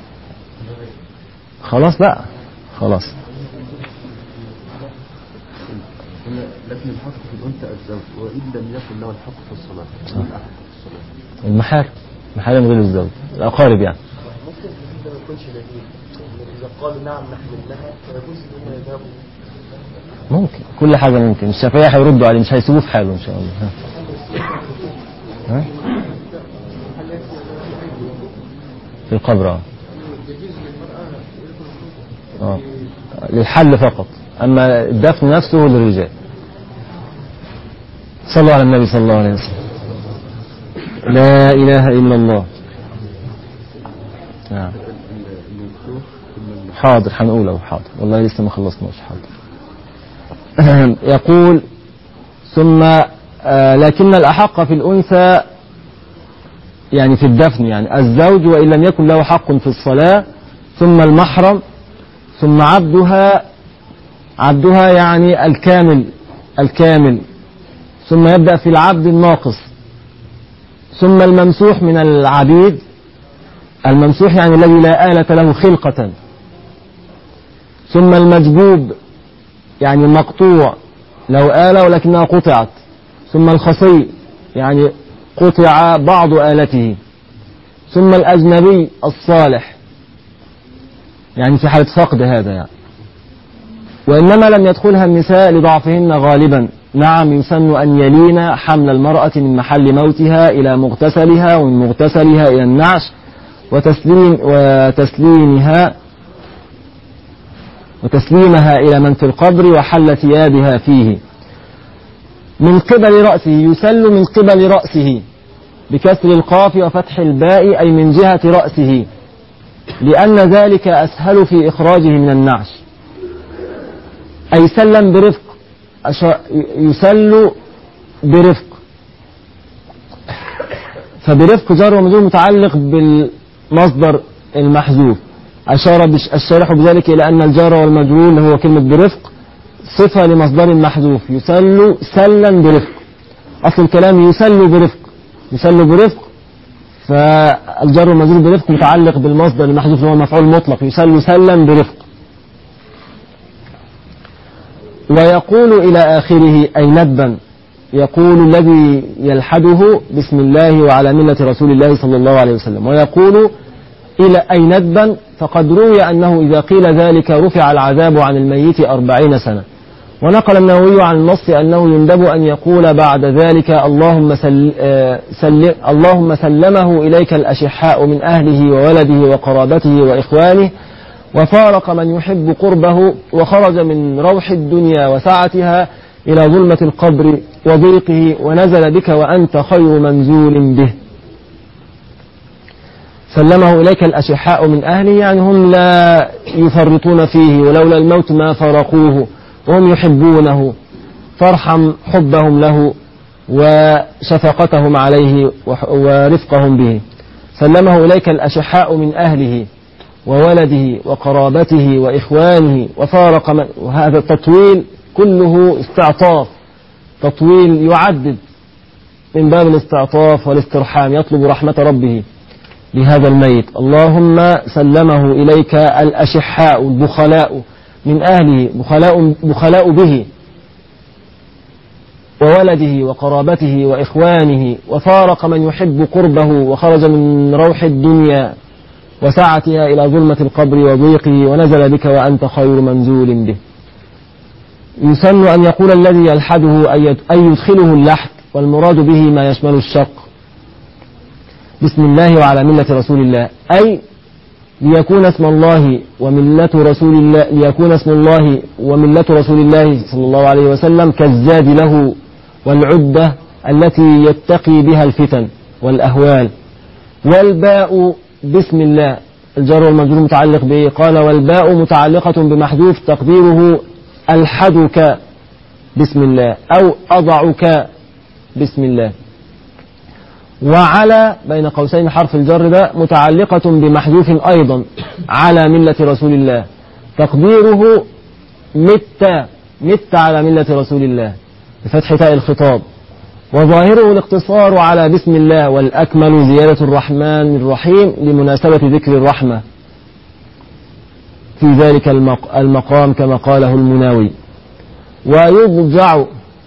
خلاص بقى خلاص لكن الحق في الأنثى الزوج وإن لم يكن له الحق في الصلاة مين الأحق في الصلاة المحارم محارم غير الزوج الاقارب يعني ممكن ده ما يكونش دليل إذا قالوا نعم نحمل لها فيجوز إن هم يذهبوا ممكن كل حاجة ممكن الشافعية هيردوا عليه مش هيسيبوه في حاله إن شاء الله ها. ها؟ في القبر اه اه للحل فقط أما الدفن نفسه للرجال صلوا على النبي صلى الله عليه وسلم لا إله إلا الله نعم المنسوخ ثم حاضر هنقوله حاضر والله لسه ما خلصناش حاضر يقول ثم آه، لكن الأحق في الأنثى يعني في الدفن يعني الزوج وإن لم يكن له حق في الصلاة ثم المحرم ثم عبدها عبدها يعني الكامل الكامل ثم يبدأ في العبد الناقص ثم الممسوح من العبيد الممسوح يعني الذي لا آلة له خلقة ثم المجبوب يعني مقطوع لو آلة ولكنها قطعت ثم الخصي يعني قطع بعض آلته ثم الأجنبي الصالح يعني في حالة فقد هذا يعني وإنما لم يدخلها النساء لضعفهن غالبا نعم يسن أن يلين حمل المرأة من محل موتها إلى مغتسلها ومن مغتسلها إلى النعش وتسليم وتسليمها وتسليمها إلى من في القبر وحل ثيابها فيه من قبل رأسه يسل من قبل رأسه بكسر القاف وفتح الباء أي من جهة رأسه لأن ذلك أسهل في إخراجه من النعش أي سلم برفق أش- يسل برفق فبرفق جار ومجرور متعلق بالمصدر المحذوف أشار بش- الشارح بذلك إلى أن الجار والمجرور اللي هو كلمة برفق صفة لمصدر محذوف يسل سلا برفق أصل الكلام يسل برفق يسل برفق فالجار والمجرور برفق متعلق بالمصدر المحذوف اللي هو المفعول المطلق يسل سلا برفق ويقول إلى آخره أي ندبا يقول الذي يلحده بسم الله وعلى ملة رسول الله صلى الله عليه وسلم ويقول إلى أي ندبا فقد روي أنه إذا قيل ذلك رفع العذاب عن الميت أربعين سنة ونقل النووي عن النص أنه يندب أن يقول بعد ذلك اللهم, سل آه، سل اللهم سلمه إليك الأشحاء من أهله وولده وقرابته وإخوانه وفارق من يحب قربه وخرج من روح الدنيا وسعتها إلى ظلمة القبر وضيقه ونزل بك وأنت خير منزول به سلمه إليك الأشحاء من أهله يعني هم لا يفرطون فيه ولولا الموت ما فرقوه وهم يحبونه فارحم حبهم له وشفقتهم عليه وح- ورفقهم به سلمه إليك الأشحاء من أهله وولده وقرابته وإخوانه وفارق من وهذا التطويل كله استعطاف تطويل يعدد من باب الاستعطاف والاسترحام يطلب رحمة ربه لهذا الميت اللهم سلمه إليك الأشحاء البخلاء من أهله بخلاء, بخلاء به وولده وقرابته وإخوانه وفارق من يحب قربه وخرج من روح الدنيا وسعتها إلى ظلمة القبر وضيقه ونزل بك وأنت خير منزول به يسن أن يقول الذي يلحده أن يد- أن يدخله اللحد والمراد به ما يشمل الشق بسم الله وعلى ملة رسول الله أي ليكون اسم الله وملة رسول الله ليكون اسم الله وملة رسول الله صلى الله عليه وسلم كالزاد له والعدة التي يتقي بها الفتن والأهوال والباء بسم الله الجر والمجرور متعلق بإيه قال والباء متعلقة بمحذوف تقديره ألحدك بسم الله أو أضعك بسم الله وعلى بين قوسين حرف الجر ده متعلقة بمحذوف أيضا على ملة رسول الله تقديره مت مت على ملة رسول الله بفتح تاء الخطاب وظاهره الاقتصار على بسم الله والأكمل زيادة الرحمن الرحيم لمناسبة ذكر الرحمة في ذلك المق- المقام كما قاله المناوي ويضجع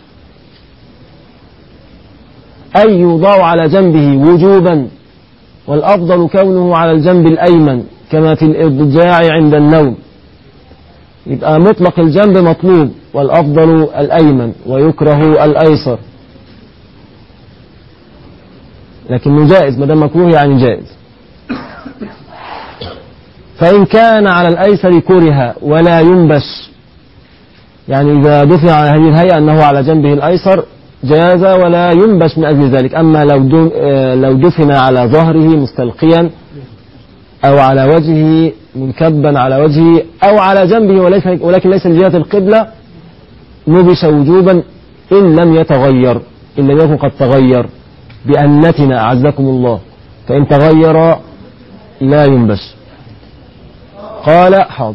أي يوضع على جنبه وجوبا والأفضل كونه على الجنب الأيمن كما في الإضجاع عند النوم يبقى مطلق الجنب مطلوب والأفضل الأيمن ويكره الأيسر لكنه جائز ما دام مكروه يعني جائز فإن كان على الأيسر كره ولا ينبش يعني إذا دفن على هذه الهيئة أنه على جنبه الأيسر جاز ولا ينبش من أجل ذلك أما لو دن- آه، لو دفن على ظهره مستلقيا أو على وجهه منكبا على وجهه أو على جنبه وليس ولكن ليس من جهة القبلة نبش وجوبا إن لم يتغير إن لم يكن قد تغير بأنتنا أعزكم الله فإن تغير لا ينبش قال حاضر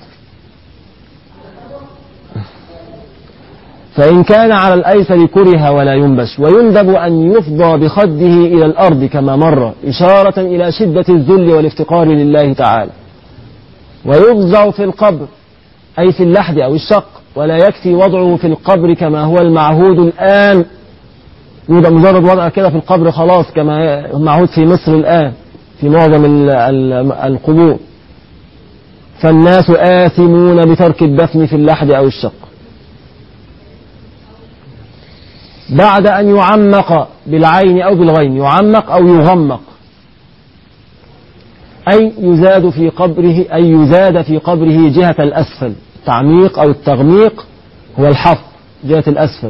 فإن كان على الأيسر كره ولا ينبش ويندب أن يفضى بخده إلى الأرض كما مر إشارة إلى شدة الذل والافتقار لله تعالى ويضجع في القبر أي في اللحد أو الشق ولا يكفي وضعه في القبر كما هو المعهود الآن يبقى مجرد وضع كده في القبر خلاص كما هو معهود في مصر الآن في معظم ال- ال- القبور فالناس آثمون بترك الدفن في اللحد أو الشق بعد أن يعمق بالعين أو بالغين يعمق أو يغمق أي يزاد في قبره أي يزاد في قبره جهة الأسفل التعميق أو التغميق هو الحفر جهة الأسفل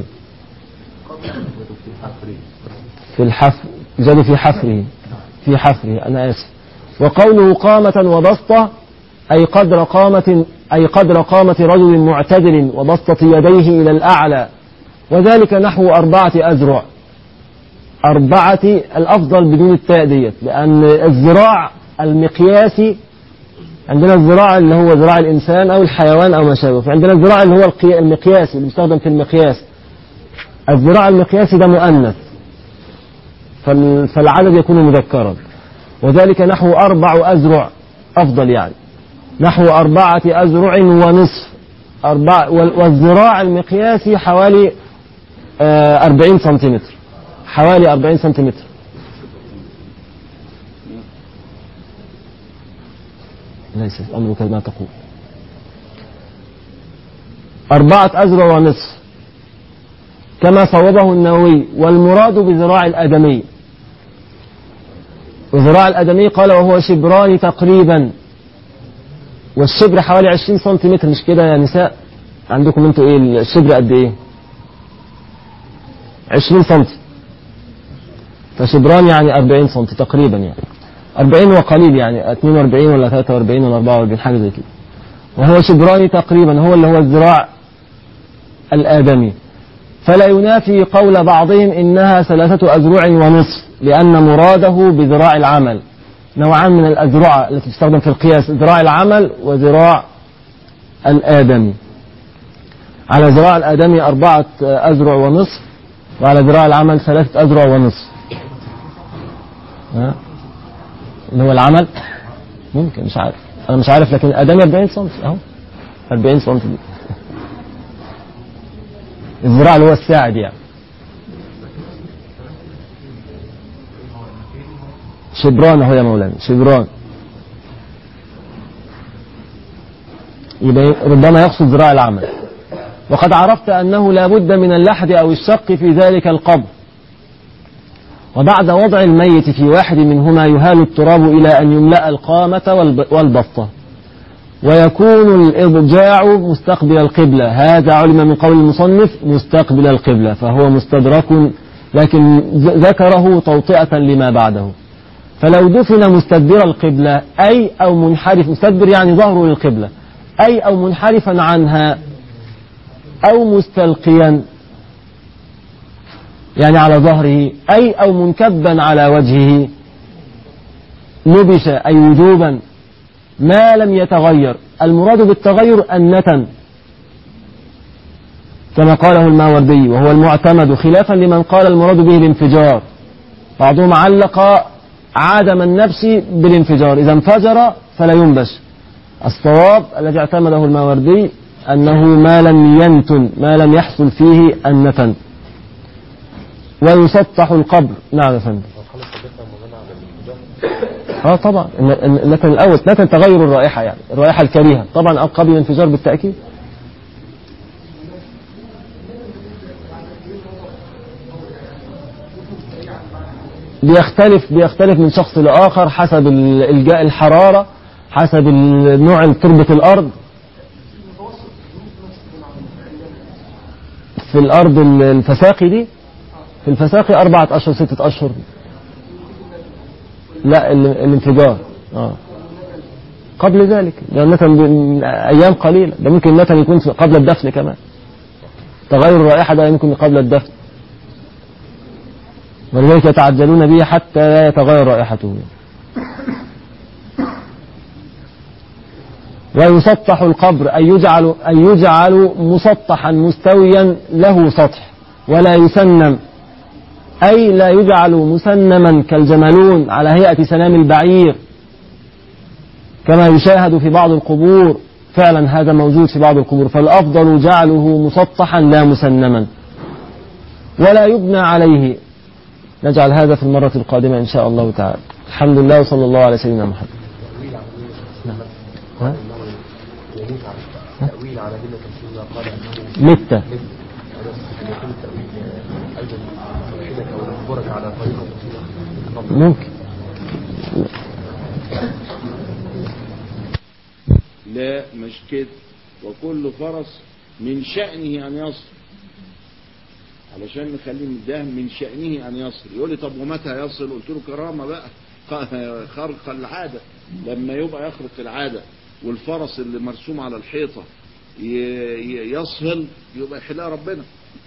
في الحفر يزاد في حفره في حفره أنا آسف وقوله قامة وبسطة أي قدر قامة أي قدر قامة رجل معتدل وبسطة يديه إلى الأعلى وذلك نحو أربعة أذرع أربعة الأفضل بدون التاء ديت لأن الذراع المقياسي عندنا الذراع اللي هو ذراع الإنسان أو الحيوان أو ما شابه فعندنا الذراع اللي هو القي- المقياسي اللي بيستخدم في المقياس الذراع المقياسي ده مؤنث فال- فالعدد يكون مذكرا وذلك نحو أربع أذرع أفضل يعني نحو أربعة أذرع ونصف أربع وال- والذراع المقياسي حوالي آه، أربعين سنتيمتر حوالي أربعين سنتيمتر ليس الأمر كما تقول أربعة أذرع ونصف كما صوبه النووي والمراد بذراع الآدمي وذراع الآدمي قال وهو شبران تقريبا والشبر حوالي 20 سنتيمتر مش كده يا نساء عندكم انتوا ايه الشبر قد ايه 20 سنتي فشبران يعني 40 سنتي تقريبا يعني 40 وقليل يعني 42 ولا 43 ولا 44 حاجه زي كده وهو شبران تقريبا هو اللي هو الذراع الآدمي فلا ينافي قول بعضهم إنها ثلاثة أذرع ونصف لأن مراده بذراع العمل نوعان من الأذرع التي تستخدم في القياس ذراع العمل وذراع الآدمي على ذراع الآدمي أربعة أذرع ونصف وعلى ذراع العمل ثلاثة أذرع ونصف ها؟ اللي هو العمل ممكن مش عارف أنا مش عارف لكن الآدمي 40 سم أهو 40 سم دي الذراع اللي هو الساعد يعني شبران اهو يا مولانا شبران يبقى ربما يقصد ذراع العمل وقد عرفت أنه لا بد من اللحد أو الشق في ذلك القبر وبعد وضع الميت في واحد منهما يهال التراب إلى أن يملأ القامة والب- والبطة ويكون الإضجاع مستقبل القبلة هذا علم من قول المصنف مستقبل القبلة فهو مستدرك لكن ذ- ذكره توطئة لما بعده فلو دفن مستدبر القبلة أي أو منحرف مستدبر يعني ظهره للقبلة أي أو منحرفا عنها أو مستلقيا يعني على ظهره أي أو منكبا على وجهه نبش أي وجوبا ما لم يتغير المراد بالتغير النتن كما قاله الماوردي وهو المعتمد خلافا لمن قال المراد به الانفجار بعضهم علق عدم النفس بالانفجار إذا انفجر فلا ينبش الصواب الذي اعتمده الماوردي أنه ما لم ينتن ما لم يحصل فيه النتن ويسطح القبر نعم يا فندم اه طبعا الن- الن- النتن الاول نتن تغير الرائحه يعني الرائحه الكريهه طبعا قبل الانفجار بالتاكيد بيختلف بيختلف من شخص لاخر حسب ال- الجاء الحراره حسب ال- نوع تربه الارض في الارض ال- الفساقي دي في الفساقي أربعة أشهر ستة أشهر لا ال- الانفجار آه. قبل ذلك ده النتن ب- أيام قليلة ده ممكن النتن يكون في- قبل الدفن كمان تغير الرائحة ده يمكن قبل الدفن ولذلك يتعجلون به حتى لا يتغير رائحته ويسطح القبر أي يجعل, أي يجعل مسطحا مستويا له سطح ولا يسنم أي لا يجعل مسنما كالجملون على هيئة سنام البعير كما يشاهد في بعض القبور فعلا هذا موجود في بعض القبور فالأفضل جعله مسطحا لا مسنما ولا يبنى عليه نجعل هذا في المرة القادمة إن شاء الله تعالى الحمد لله وصلى الله على سيدنا محمد نعم. ها؟ تأويل على دلة رسول الله قال أنه متة مثل هذا يكون التأويل آه، أيضا توحيدك أو إجبارك على طريقة رسول الله ممكن لا مش كده وكل فرس من شأنه أن يصل علشان نخليه من ده من شأنه أن يصل يقول لي طب ومتى يصل قلت له كرامة بقى خرق العادة لما يبقى يخرق العادة والفرس اللي مرسوم على الحيطة ي- ي- يصهل يبقى يحلها ربنا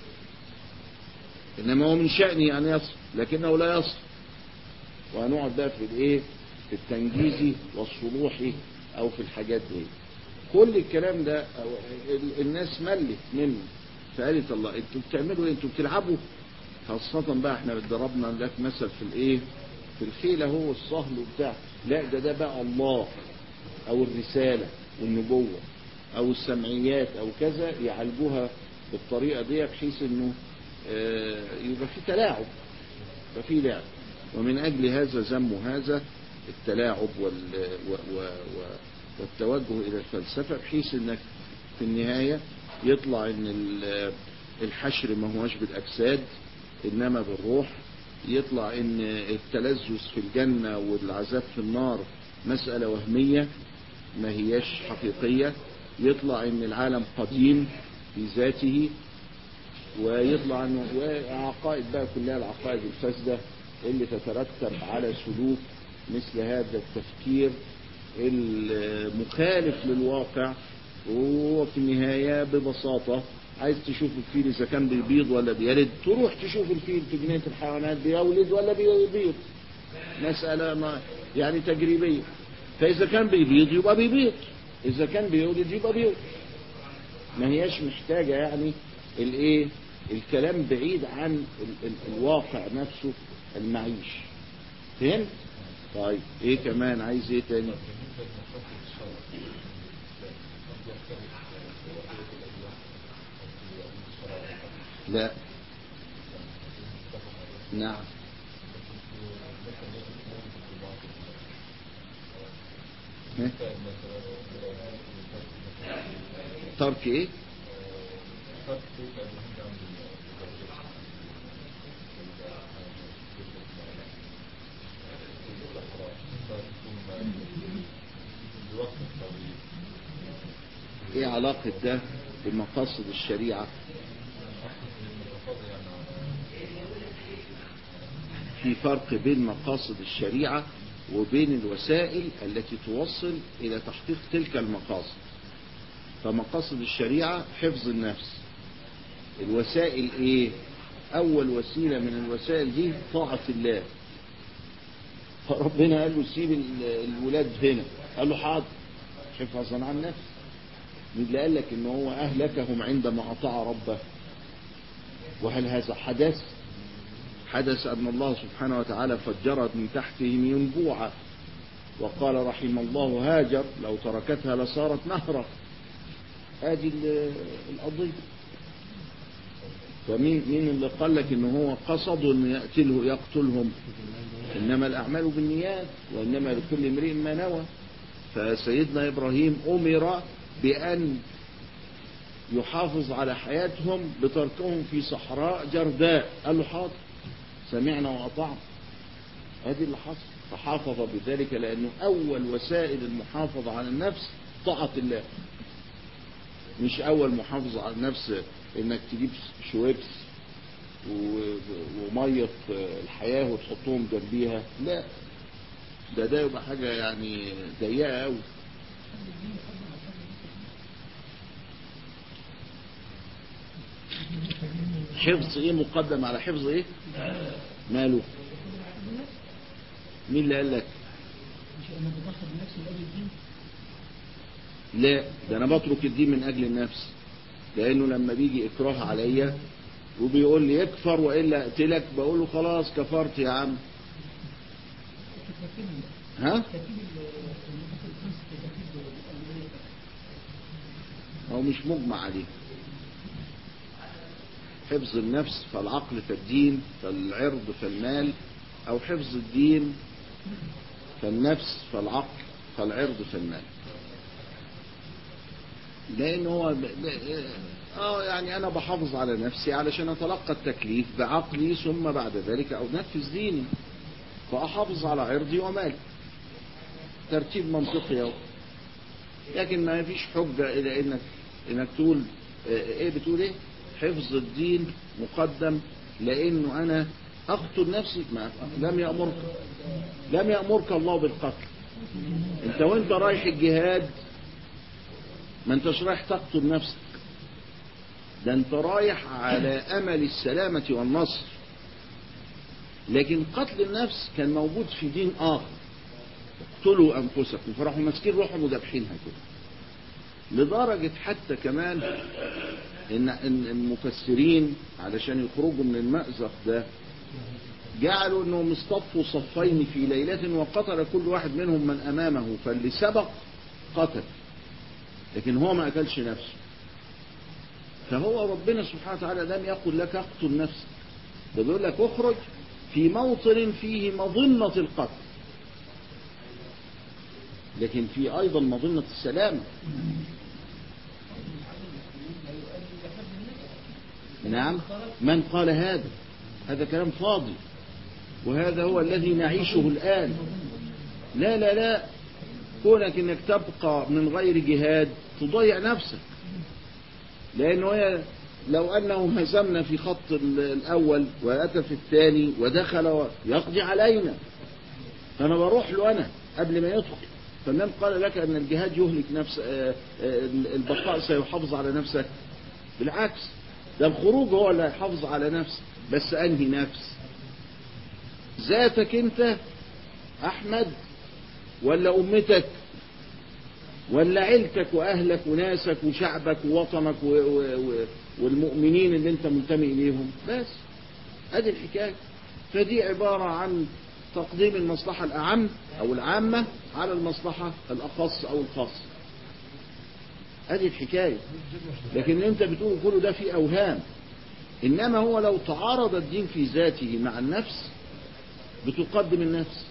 إنما هو من شأنه أن يصل لكنه لا يصل وهنقعد بقى في الايه في التنجيزي والصلوحي او في الحاجات دي كل الكلام ده أو- ال- الناس ملت منه فقالت الله انتوا بتعملوا ايه انتوا بتلعبوا خاصة بقى احنا ضربنا لك مثل في الايه في الخيل هو الصهل وبتاع لا ده ده بقى الله او الرسالة والنبوة او السمعيات او كذا يعالجوها بالطريقة دي بحيث انه آه، يبقى في تلاعب يبقى في لعب ومن أجل هذا ذم هذا التلاعب وال و و و والتوجه إلى الفلسفة بحيث أنك في النهاية يطلع أن ال- الحشر ما هوش بالأجساد إنما بالروح يطلع أن التلذذ في الجنة والعذاب في النار مسألة وهمية ما هياش حقيقية يطلع أن العالم قديم في ذاته ويطلع انه وعقائد بقى كلها العقائد الفاسده اللي تترتب على سلوك مثل هذا التفكير المخالف للواقع وهو في النهايه ببساطه عايز تشوف الفيل اذا كان بيبيض ولا بيلد تروح تشوف الفيل في جنينه الحيوانات بيولد ولا بيبيض مساله ما يعني تجريبيه فاذا كان بيبيض يبقى بيبيض اذا كان بيولد يبقى بيولد ما هياش محتاجة يعني الايه الكلام بعيد عن ال ال الواقع نفسه المعيش فهمت طيب ايه كمان عايز ايه تاني لا نعم ها؟ ترك ايه ايه علاقة ده بمقاصد الشريعة في فرق بين مقاصد الشريعة وبين الوسائل التي توصل إلى تحقيق تلك المقاصد فمقاصد الشريعة حفظ النفس الوسائل إيه أول وسيلة من الوسائل دي طاعة الله فربنا قال له سيب ال- الولاد هنا قال له حاضر حفظا عن نفس مين اللي قال لك ان هو اهلكهم عندما اطاع ربه وهل هذا حدث حدث ان الله سبحانه وتعالى فجرت من تحتهم ينبوعا وقال رحم الله هاجر لو تركتها لصارت نهرا هذه ال- القضيه فمين مين اللي قال لك ان هو قصد ان يقتله يقتلهم انما الاعمال بالنيات وانما لكل امرئ ما نوى فسيدنا ابراهيم امر بان يحافظ على حياتهم بتركهم في صحراء جرداء قال له حاضر سمعنا واطعنا هذه اللي حصل فحافظ بذلك لانه اول وسائل المحافظه على النفس طاعه الله مش اول محافظه على النفس انك تجيب شويبس و- وميه الحياه وتحطهم جنبيها لا ده ده يبقى حاجه يعني ضيقه قوي حفظ ايه مقدم على حفظ ايه ماله مين اللي قال لك لا ده انا بترك الدين من اجل النفس لانه لما بيجي اكراه عليا وبيقول لي اكفر والا اقتلك بقول له خلاص كفرت يا عم ها هو مش مجمع عليه حفظ النفس فالعقل فالدين فالعرض فالمال او حفظ الدين فالنفس فالعقل فالعرض فالمال لان هو ب... ب... اه يعني انا بحافظ على نفسي علشان اتلقى التكليف بعقلي ثم بعد ذلك انفذ ديني فاحافظ على عرضي ومالي ترتيب منطقي اهو لكن ما فيش حجه الى انك انك تقول آه، ايه بتقول ايه حفظ الدين مقدم لانه انا اقتل نفسي ما لم يامرك لم يامرك الله بالقتل انت وانت رايح الجهاد ما انتش رايح تقتل نفسك ده انت رايح على امل السلامة والنصر لكن قتل النفس كان موجود في دين اخر اقتلوا انفسكم فراحوا ماسكين روحهم وذابحينها كده لدرجة حتى كمان ان ان المفسرين علشان يخرجوا من المأزق ده جعلوا انهم اصطفوا صفين في ليلة وقتل كل واحد منهم من امامه فاللي سبق قتل لكن هو ما قتلش نفسه فهو ربنا سبحانه وتعالى لم يقل لك اقتل نفسك ده بيقول لك اخرج في موطن فيه مظنة القتل لكن في ايضا مظنة السلامة نعم من قال هذا هذا كلام فاضي وهذا هو الذي نعيشه الآن لا لا لا كونك انك تبقى من غير جهاد تضيع نفسك لانه هي لو انه هزمنا في خط ال- الاول واتى في الثاني ودخل و- يقضي علينا فانا بروح له انا قبل ما يدخل فمن قال لك ان الجهاد يهلك نفس آه، آه، البقاء سيحافظ على نفسك بالعكس ده الخروج هو اللي هيحافظ على نفسك بس انهي نفس ذاتك انت احمد ولا امتك ولا عيلتك واهلك وناسك وشعبك ووطنك و و و والمؤمنين اللي انت منتمي اليهم بس ادي الحكايه فدي عباره عن تقديم المصلحه الاعم او العامه على المصلحه الاخص او الخاصه ادي الحكايه لكن اللي انت بتقول كله ده فيه اوهام انما هو لو تعارض الدين في ذاته مع النفس بتقدم النفس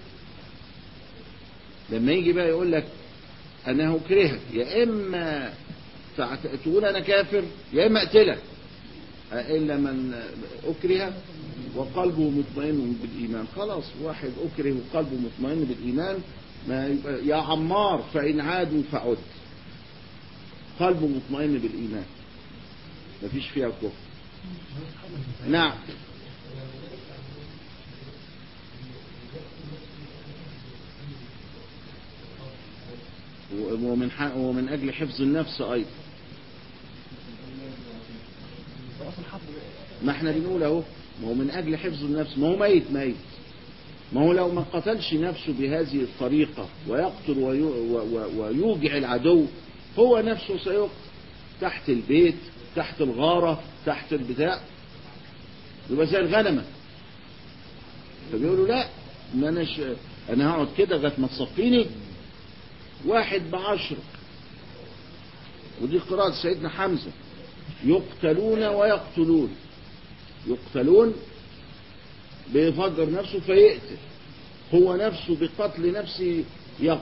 لما يجي بقى يقول لك انا هكرهك يا اما فعت- تقول انا كافر يا اما اقتلك الا من اكره وقلبه مطمئن بالايمان خلاص واحد اكره وقلبه مطمئن بالايمان ما يبقى يا عمار فان عادوا فعد قلبه مطمئن بالايمان مفيش فيها كفر نعم ومن حق ومن أجل حفظ النفس أيضا ما احنا بنقول اهو ما هو من أجل حفظ النفس ما هو ميت ميت ما هو لو ما قتلش نفسه بهذه الطريقة ويقتل ويو و- و- ويوجع العدو هو نفسه سيقتل تحت البيت تحت الغارة تحت البتاع يبقى زي الغنمة فبيقولوا لا ما انا ش... انا هقعد كده لغايه ما تصفيني واحد بعشرة ودي قراءة سيدنا حمزة يقتلون ويقتلون يقتلون بيفجر نفسه فيقتل هو نفسه بقتل نفسه يقتل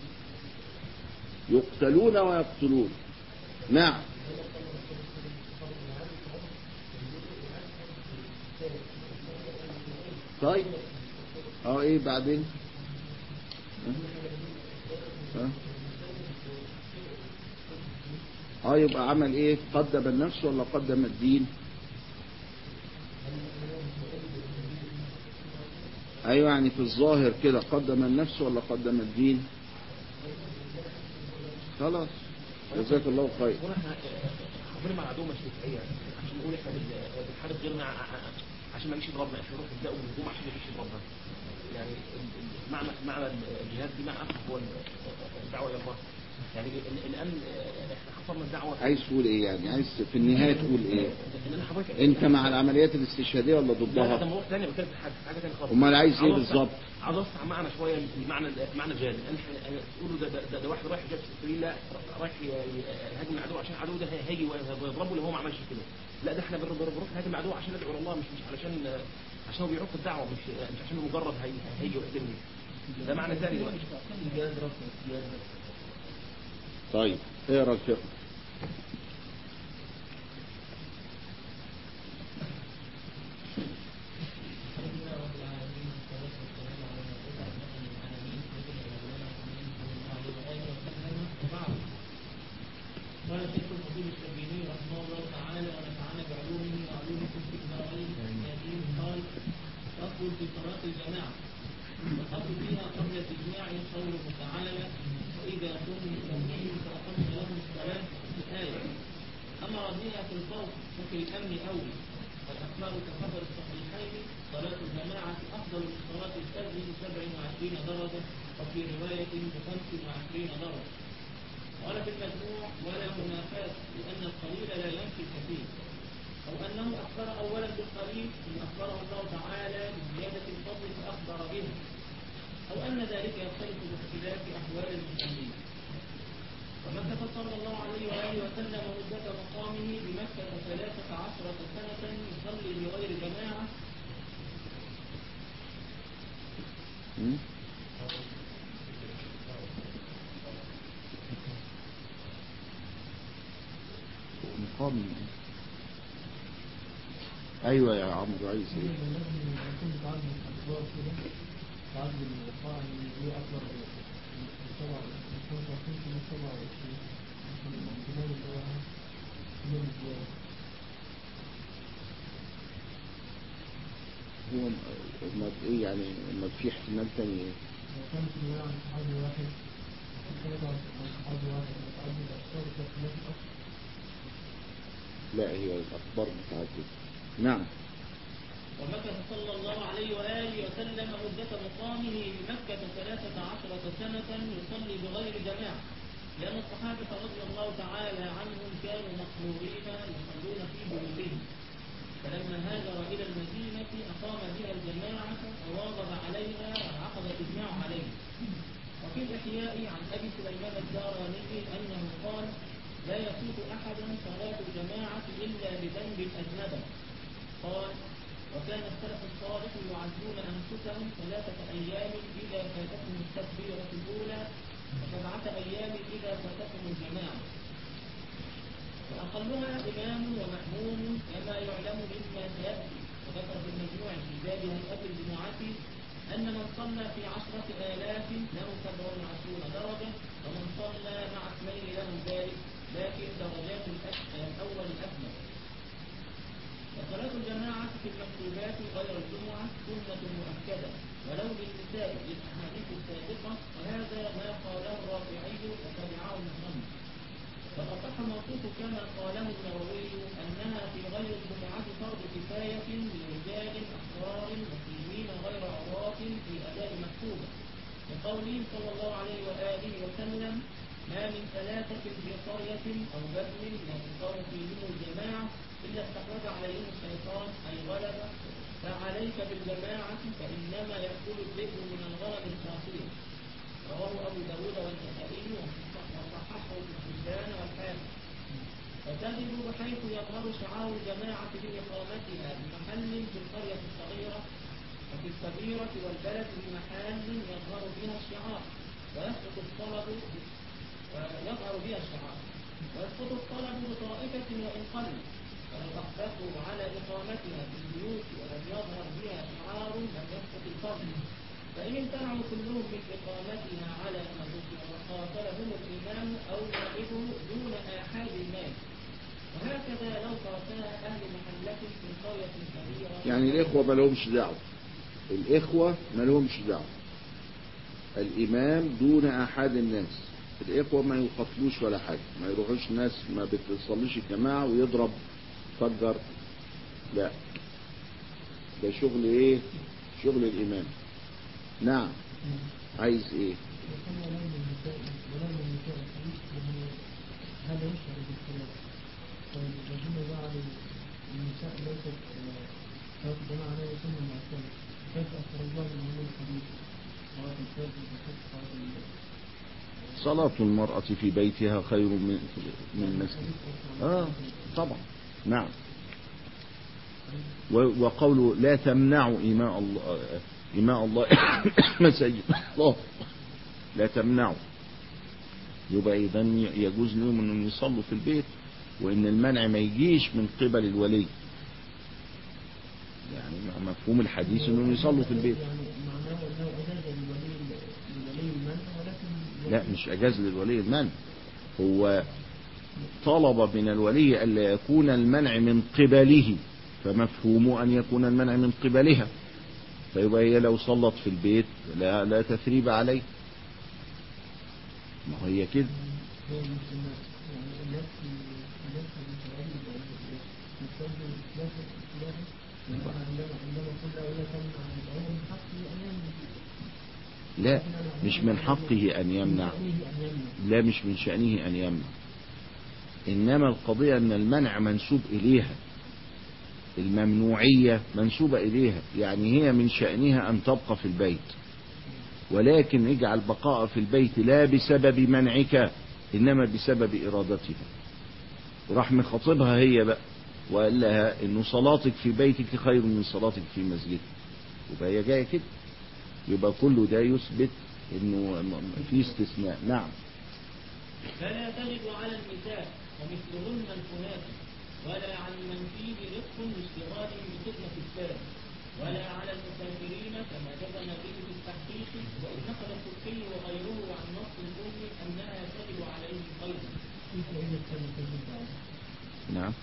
يقتلون ويقتلون نعم طيب اه ايه بعدين ها؟ اه يبقى عمل ايه قدم النفس ولا قدم الدين ايوه يعني في الظاهر كده قدم النفس ولا قدم الدين خلاص جزاك الله خير هنا احنا حاضرين مع عدو مش دفاعية عشان نقول احنا بال- بنحارب غيرنا ع- ع- عشان ما يجيش يضربنا احنا نروح نبدأوا بالهجوم عشان ما يجيش يضربنا يعني ال- ال- معنى معنى الجهاد دي معنى اخر هو الدعوة الى الله يعني ال- الان احنا حصلنا الدعوة عايز تقول ايه يعني عايز في النهاية تقول ايه ان انا حضرتك انت مع العمليات الاستشهادية ولا لا ده ضدها موضوع ثاني قلت لك حاجه حاجه ثانيه خالص امال عايز ايه عاوز أوسع- بالظبط عاوز اوسع معنى شويه المعنى معنى جهاد ان احنا تقولوا ده, ده, ده واحد رايح جاب سبيل لا رايح ي- ي- يهاجم العدو عشان العدو ده هيجي ويضربه لو هو ما عملش كده لا ده احنا بنروح بنروح نهاجم العدو عشان ندعو الى الله مش مش علشان عشان هو بيعوق الدعوه مش مش عشان مجرد هي هيجي ويقتلني ده معنى ثاني دلوقتي طيب اقرا الفقه قال شيخ الحدود الشربيني رحمه الله تعالى ونفعنا بعلومه وعلومكم في الدارين اليتيم قال فصل في صلاة الجماعة والأصل فيها قبل الإجماع قوله تعالى وإذا كنتم تنبيه فأقمت لهم الصلاة في الآية أمر بها في الخوف وفي الأمن أولى والأخبار كخبر الصحيحين صلاة الجماعة أفضل من صلاة الفجر بسبع وعشرين درجة وفي رواية بخمس وعشرين درجة قال في المجموع ولا منافاة لأن القليل لا ينفي الكثير أو أنه أخبر أولا بالقليل إن أخبره الله تعالى بزيادة الفضل فأخبر به أو أن ذلك يختلف باختلاف أحوال المصلين ومكث صلى الله عليه وآله وسلم مدة مقامه بمكة ثلاثة عشرة سنة يصلي بغير جماعة م? مقام ايوه يا عمرو عايز ايه هو ما ايه يعني ما في احتمال تاني ايه لا هي الاخبار بتاعته نعم ومكث صلى الله عليه وآله وسلم مدة مقامه بمكة ثلاثة عشرة سنة يصلي بغير جماعة لأن الصحابة رضي الله تعالى عنهم كانوا مقهورين يصلون في بيوتهم فلما هاجر إلى المدينة أقام بها الجماعة وواظب عليها وعقد الإجماع عليه وفي الإحياء عن أبي سليمان الداراني أنه قال لا يفوت أحدا صلاة الجماعة إلا بذنب أذنبه قال وكان السلف الصالح يعزون أنفسهم ثلاثة أيام إذا فاتتهم التكبيرة الأولى وسبعة أيام إذا فاتتهم الجماعة وأقلها إمام ومأموم كما يعلم مما سيأتي وذكر في المجموع في باب هيئة الجمعة أن من صلى في عشرة آلاف له سبع وعشرون درجة ومن صلى مع اثنين له ذلك لكن درجات الأك- الأول أكمل وصلاة الجماعة في المكتوبات غير الجمعة سنة مؤكدة ولو للنساء للأحاديث السابقة وهذا ما قاله الرافعي كما قاله النووي أنها في غير الجمعة فرض كفاية لرجال أحرار مسلمين غير عراة في أداء مكتوبة لقوله صلى الله عليه وآله وسلم ما من ثلاثة في قرية أو بدن لا تقام فيهم الجماعة إلا استحوذ عليهم الشيطان أي غلب فعليك بالجماعة فإنما يأكل الذئب من الغنم الخاسرة رواه أبو داود والنسائي وصححه ابن حبان والحاكم فتجد بحيث يظهر شعار الجماعة بإقامتها بمحل في القرية الصغيرة وفي الكبيرة والبلد بمحل يظهر بها الشعار ويسقط الطلب ويظهر بها الشعار ويسقط الطلب بطائفة وإن قل فلو أخذته على إقامتها في البيوت ولم يظهر بها شعار لم يسقط الفضل فإن امتنعوا كلهم من إقامتها على ما ذكر وقاتلهم الإمام أو نائبه دون آحاد المال وهكذا لو تركها أهل محلة في قرية كبيرة يعني الإخوة ما لهمش دعوة الإخوة ما لهمش دعوة الإمام دون أحد الناس الإخوة ما يقتلوش ولا حاجة ما يروحوش ناس ما بتصليش الجماعة ويضرب فجر لا ده شغل إيه شغل الإمام نعم عايز إيه هذا يشعر بالخلاف فالرجل بعد النساء ليست صلاة الجماعة لا يسمى معتمد كيف أخرج الله من هذا الحديث صلاة الفجر وصلاة صلاة الليل صلاة المرأة في بيتها خير من من مسجد آه طبعا نعم و- وقوله لا تمنعوا إماء الله إماء الله مساجد الله لا تمنعوا يبقى إذا يجوز لهم أنهم يصلوا في البيت وإن المنع ما يجيش من قبل الولي يعني مفهوم الحديث أنهم يصلوا في البيت يعني معناه أنه أجاز للولي للولي المنع ولكن لا مش أجاز للولي المنع هو طلب من الولي ألا يكون المنع من قبله فمفهومه أن يكون المنع من قبلها فيبقى هي لو صلت في البيت لا, لا تثريب عليه ما هي كده هو مش الناس يعني الناس الناس المتعلمة مستخدم إسلام الإسلام عندما عندما قلنا ولا تمنع العلم من حقه أن يمنع لا مش من حقه أن يمنع شأنه أن يمنع لا مش من شأنه أن يمنع إنما القضية أن المنع منسوب إليها الممنوعية منسوبة إليها يعني هي من شأنها أن تبقى في البيت ولكن اجعل بقاء في البيت لا بسبب منعك إنما بسبب إرادتها وراح مخاطبها هي بقى وقال لها إنه صلاتك في بيتك خير من صلاتك في مسجدك يبقى هي جاية كده يبقى كله ده يثبت إنه م- م- في استثناء نعم فلا تجد على النساء ومثلهن الكنات ولا عن من فيه رزق لاشتغالهم بخدمة السلام ولا على المسافرين كما جزم به في التحقيق وإن نقل التركي وغيره عن نص الأم أنها تجب عليهم أيضا. كيف إذا كان تجد على نعم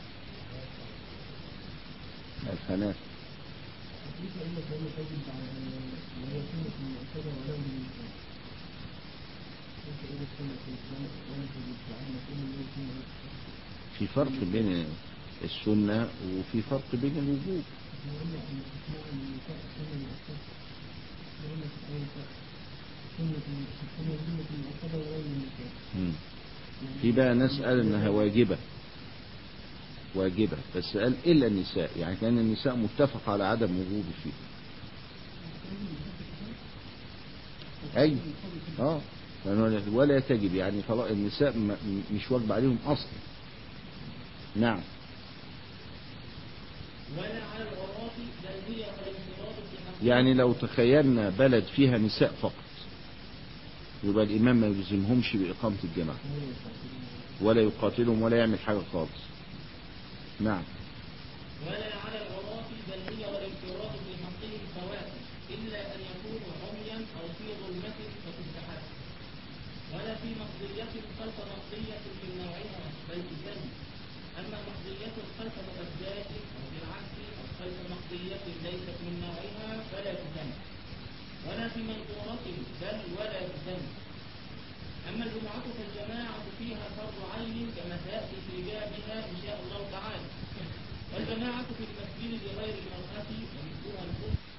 الفناء كيف إذا كان تجد على وهي سنة المعتبر ولو من النساء كيف إذا كانت الإسلام ولا تجد على كل من سنة في فرق بين السنة وفي فرق بين الوجوب وإلا أن استثناء النساء سنة المعتبر وإلا في الآية سنة سنة سنة المعتبر ولو من النساء مم. في بقى ناس قال انها واجبة واجبة بس قال الا النساء يعني كان النساء متفق على عدم وجوب فيه اي اه لأنه ولا تجب يعني خلاص النساء م- م- مش واجب عليهم اصلا نعم ولا على العراة بل هي الانفراد في حق يعني لو تخيلنا بلد فيها نساء فقط يبقى الإمام ما يلزمهمش بإقامة الجماعة ولا يقاتلهم ولا يعمل حاجة خالص نعم ولا على العراة بل هي والانفراد في حقهم سواء إلا أن يكونوا عميا أو في ظلمة فتستحق ولا في مقضية خلف مقضية من نوعها بل تزن أما مقضية خلف مؤدات أو بالعكس أو خلف مقضية ليست من نوعها فلا تزن ولا في منظورة بل ولا تزن أما الجمعة فالجماعة فيها أنها فرض عين كما سيأتي في بابها إن شاء الله تعالى والجماعة في المسجد لغير المرأة ومثلها الخلق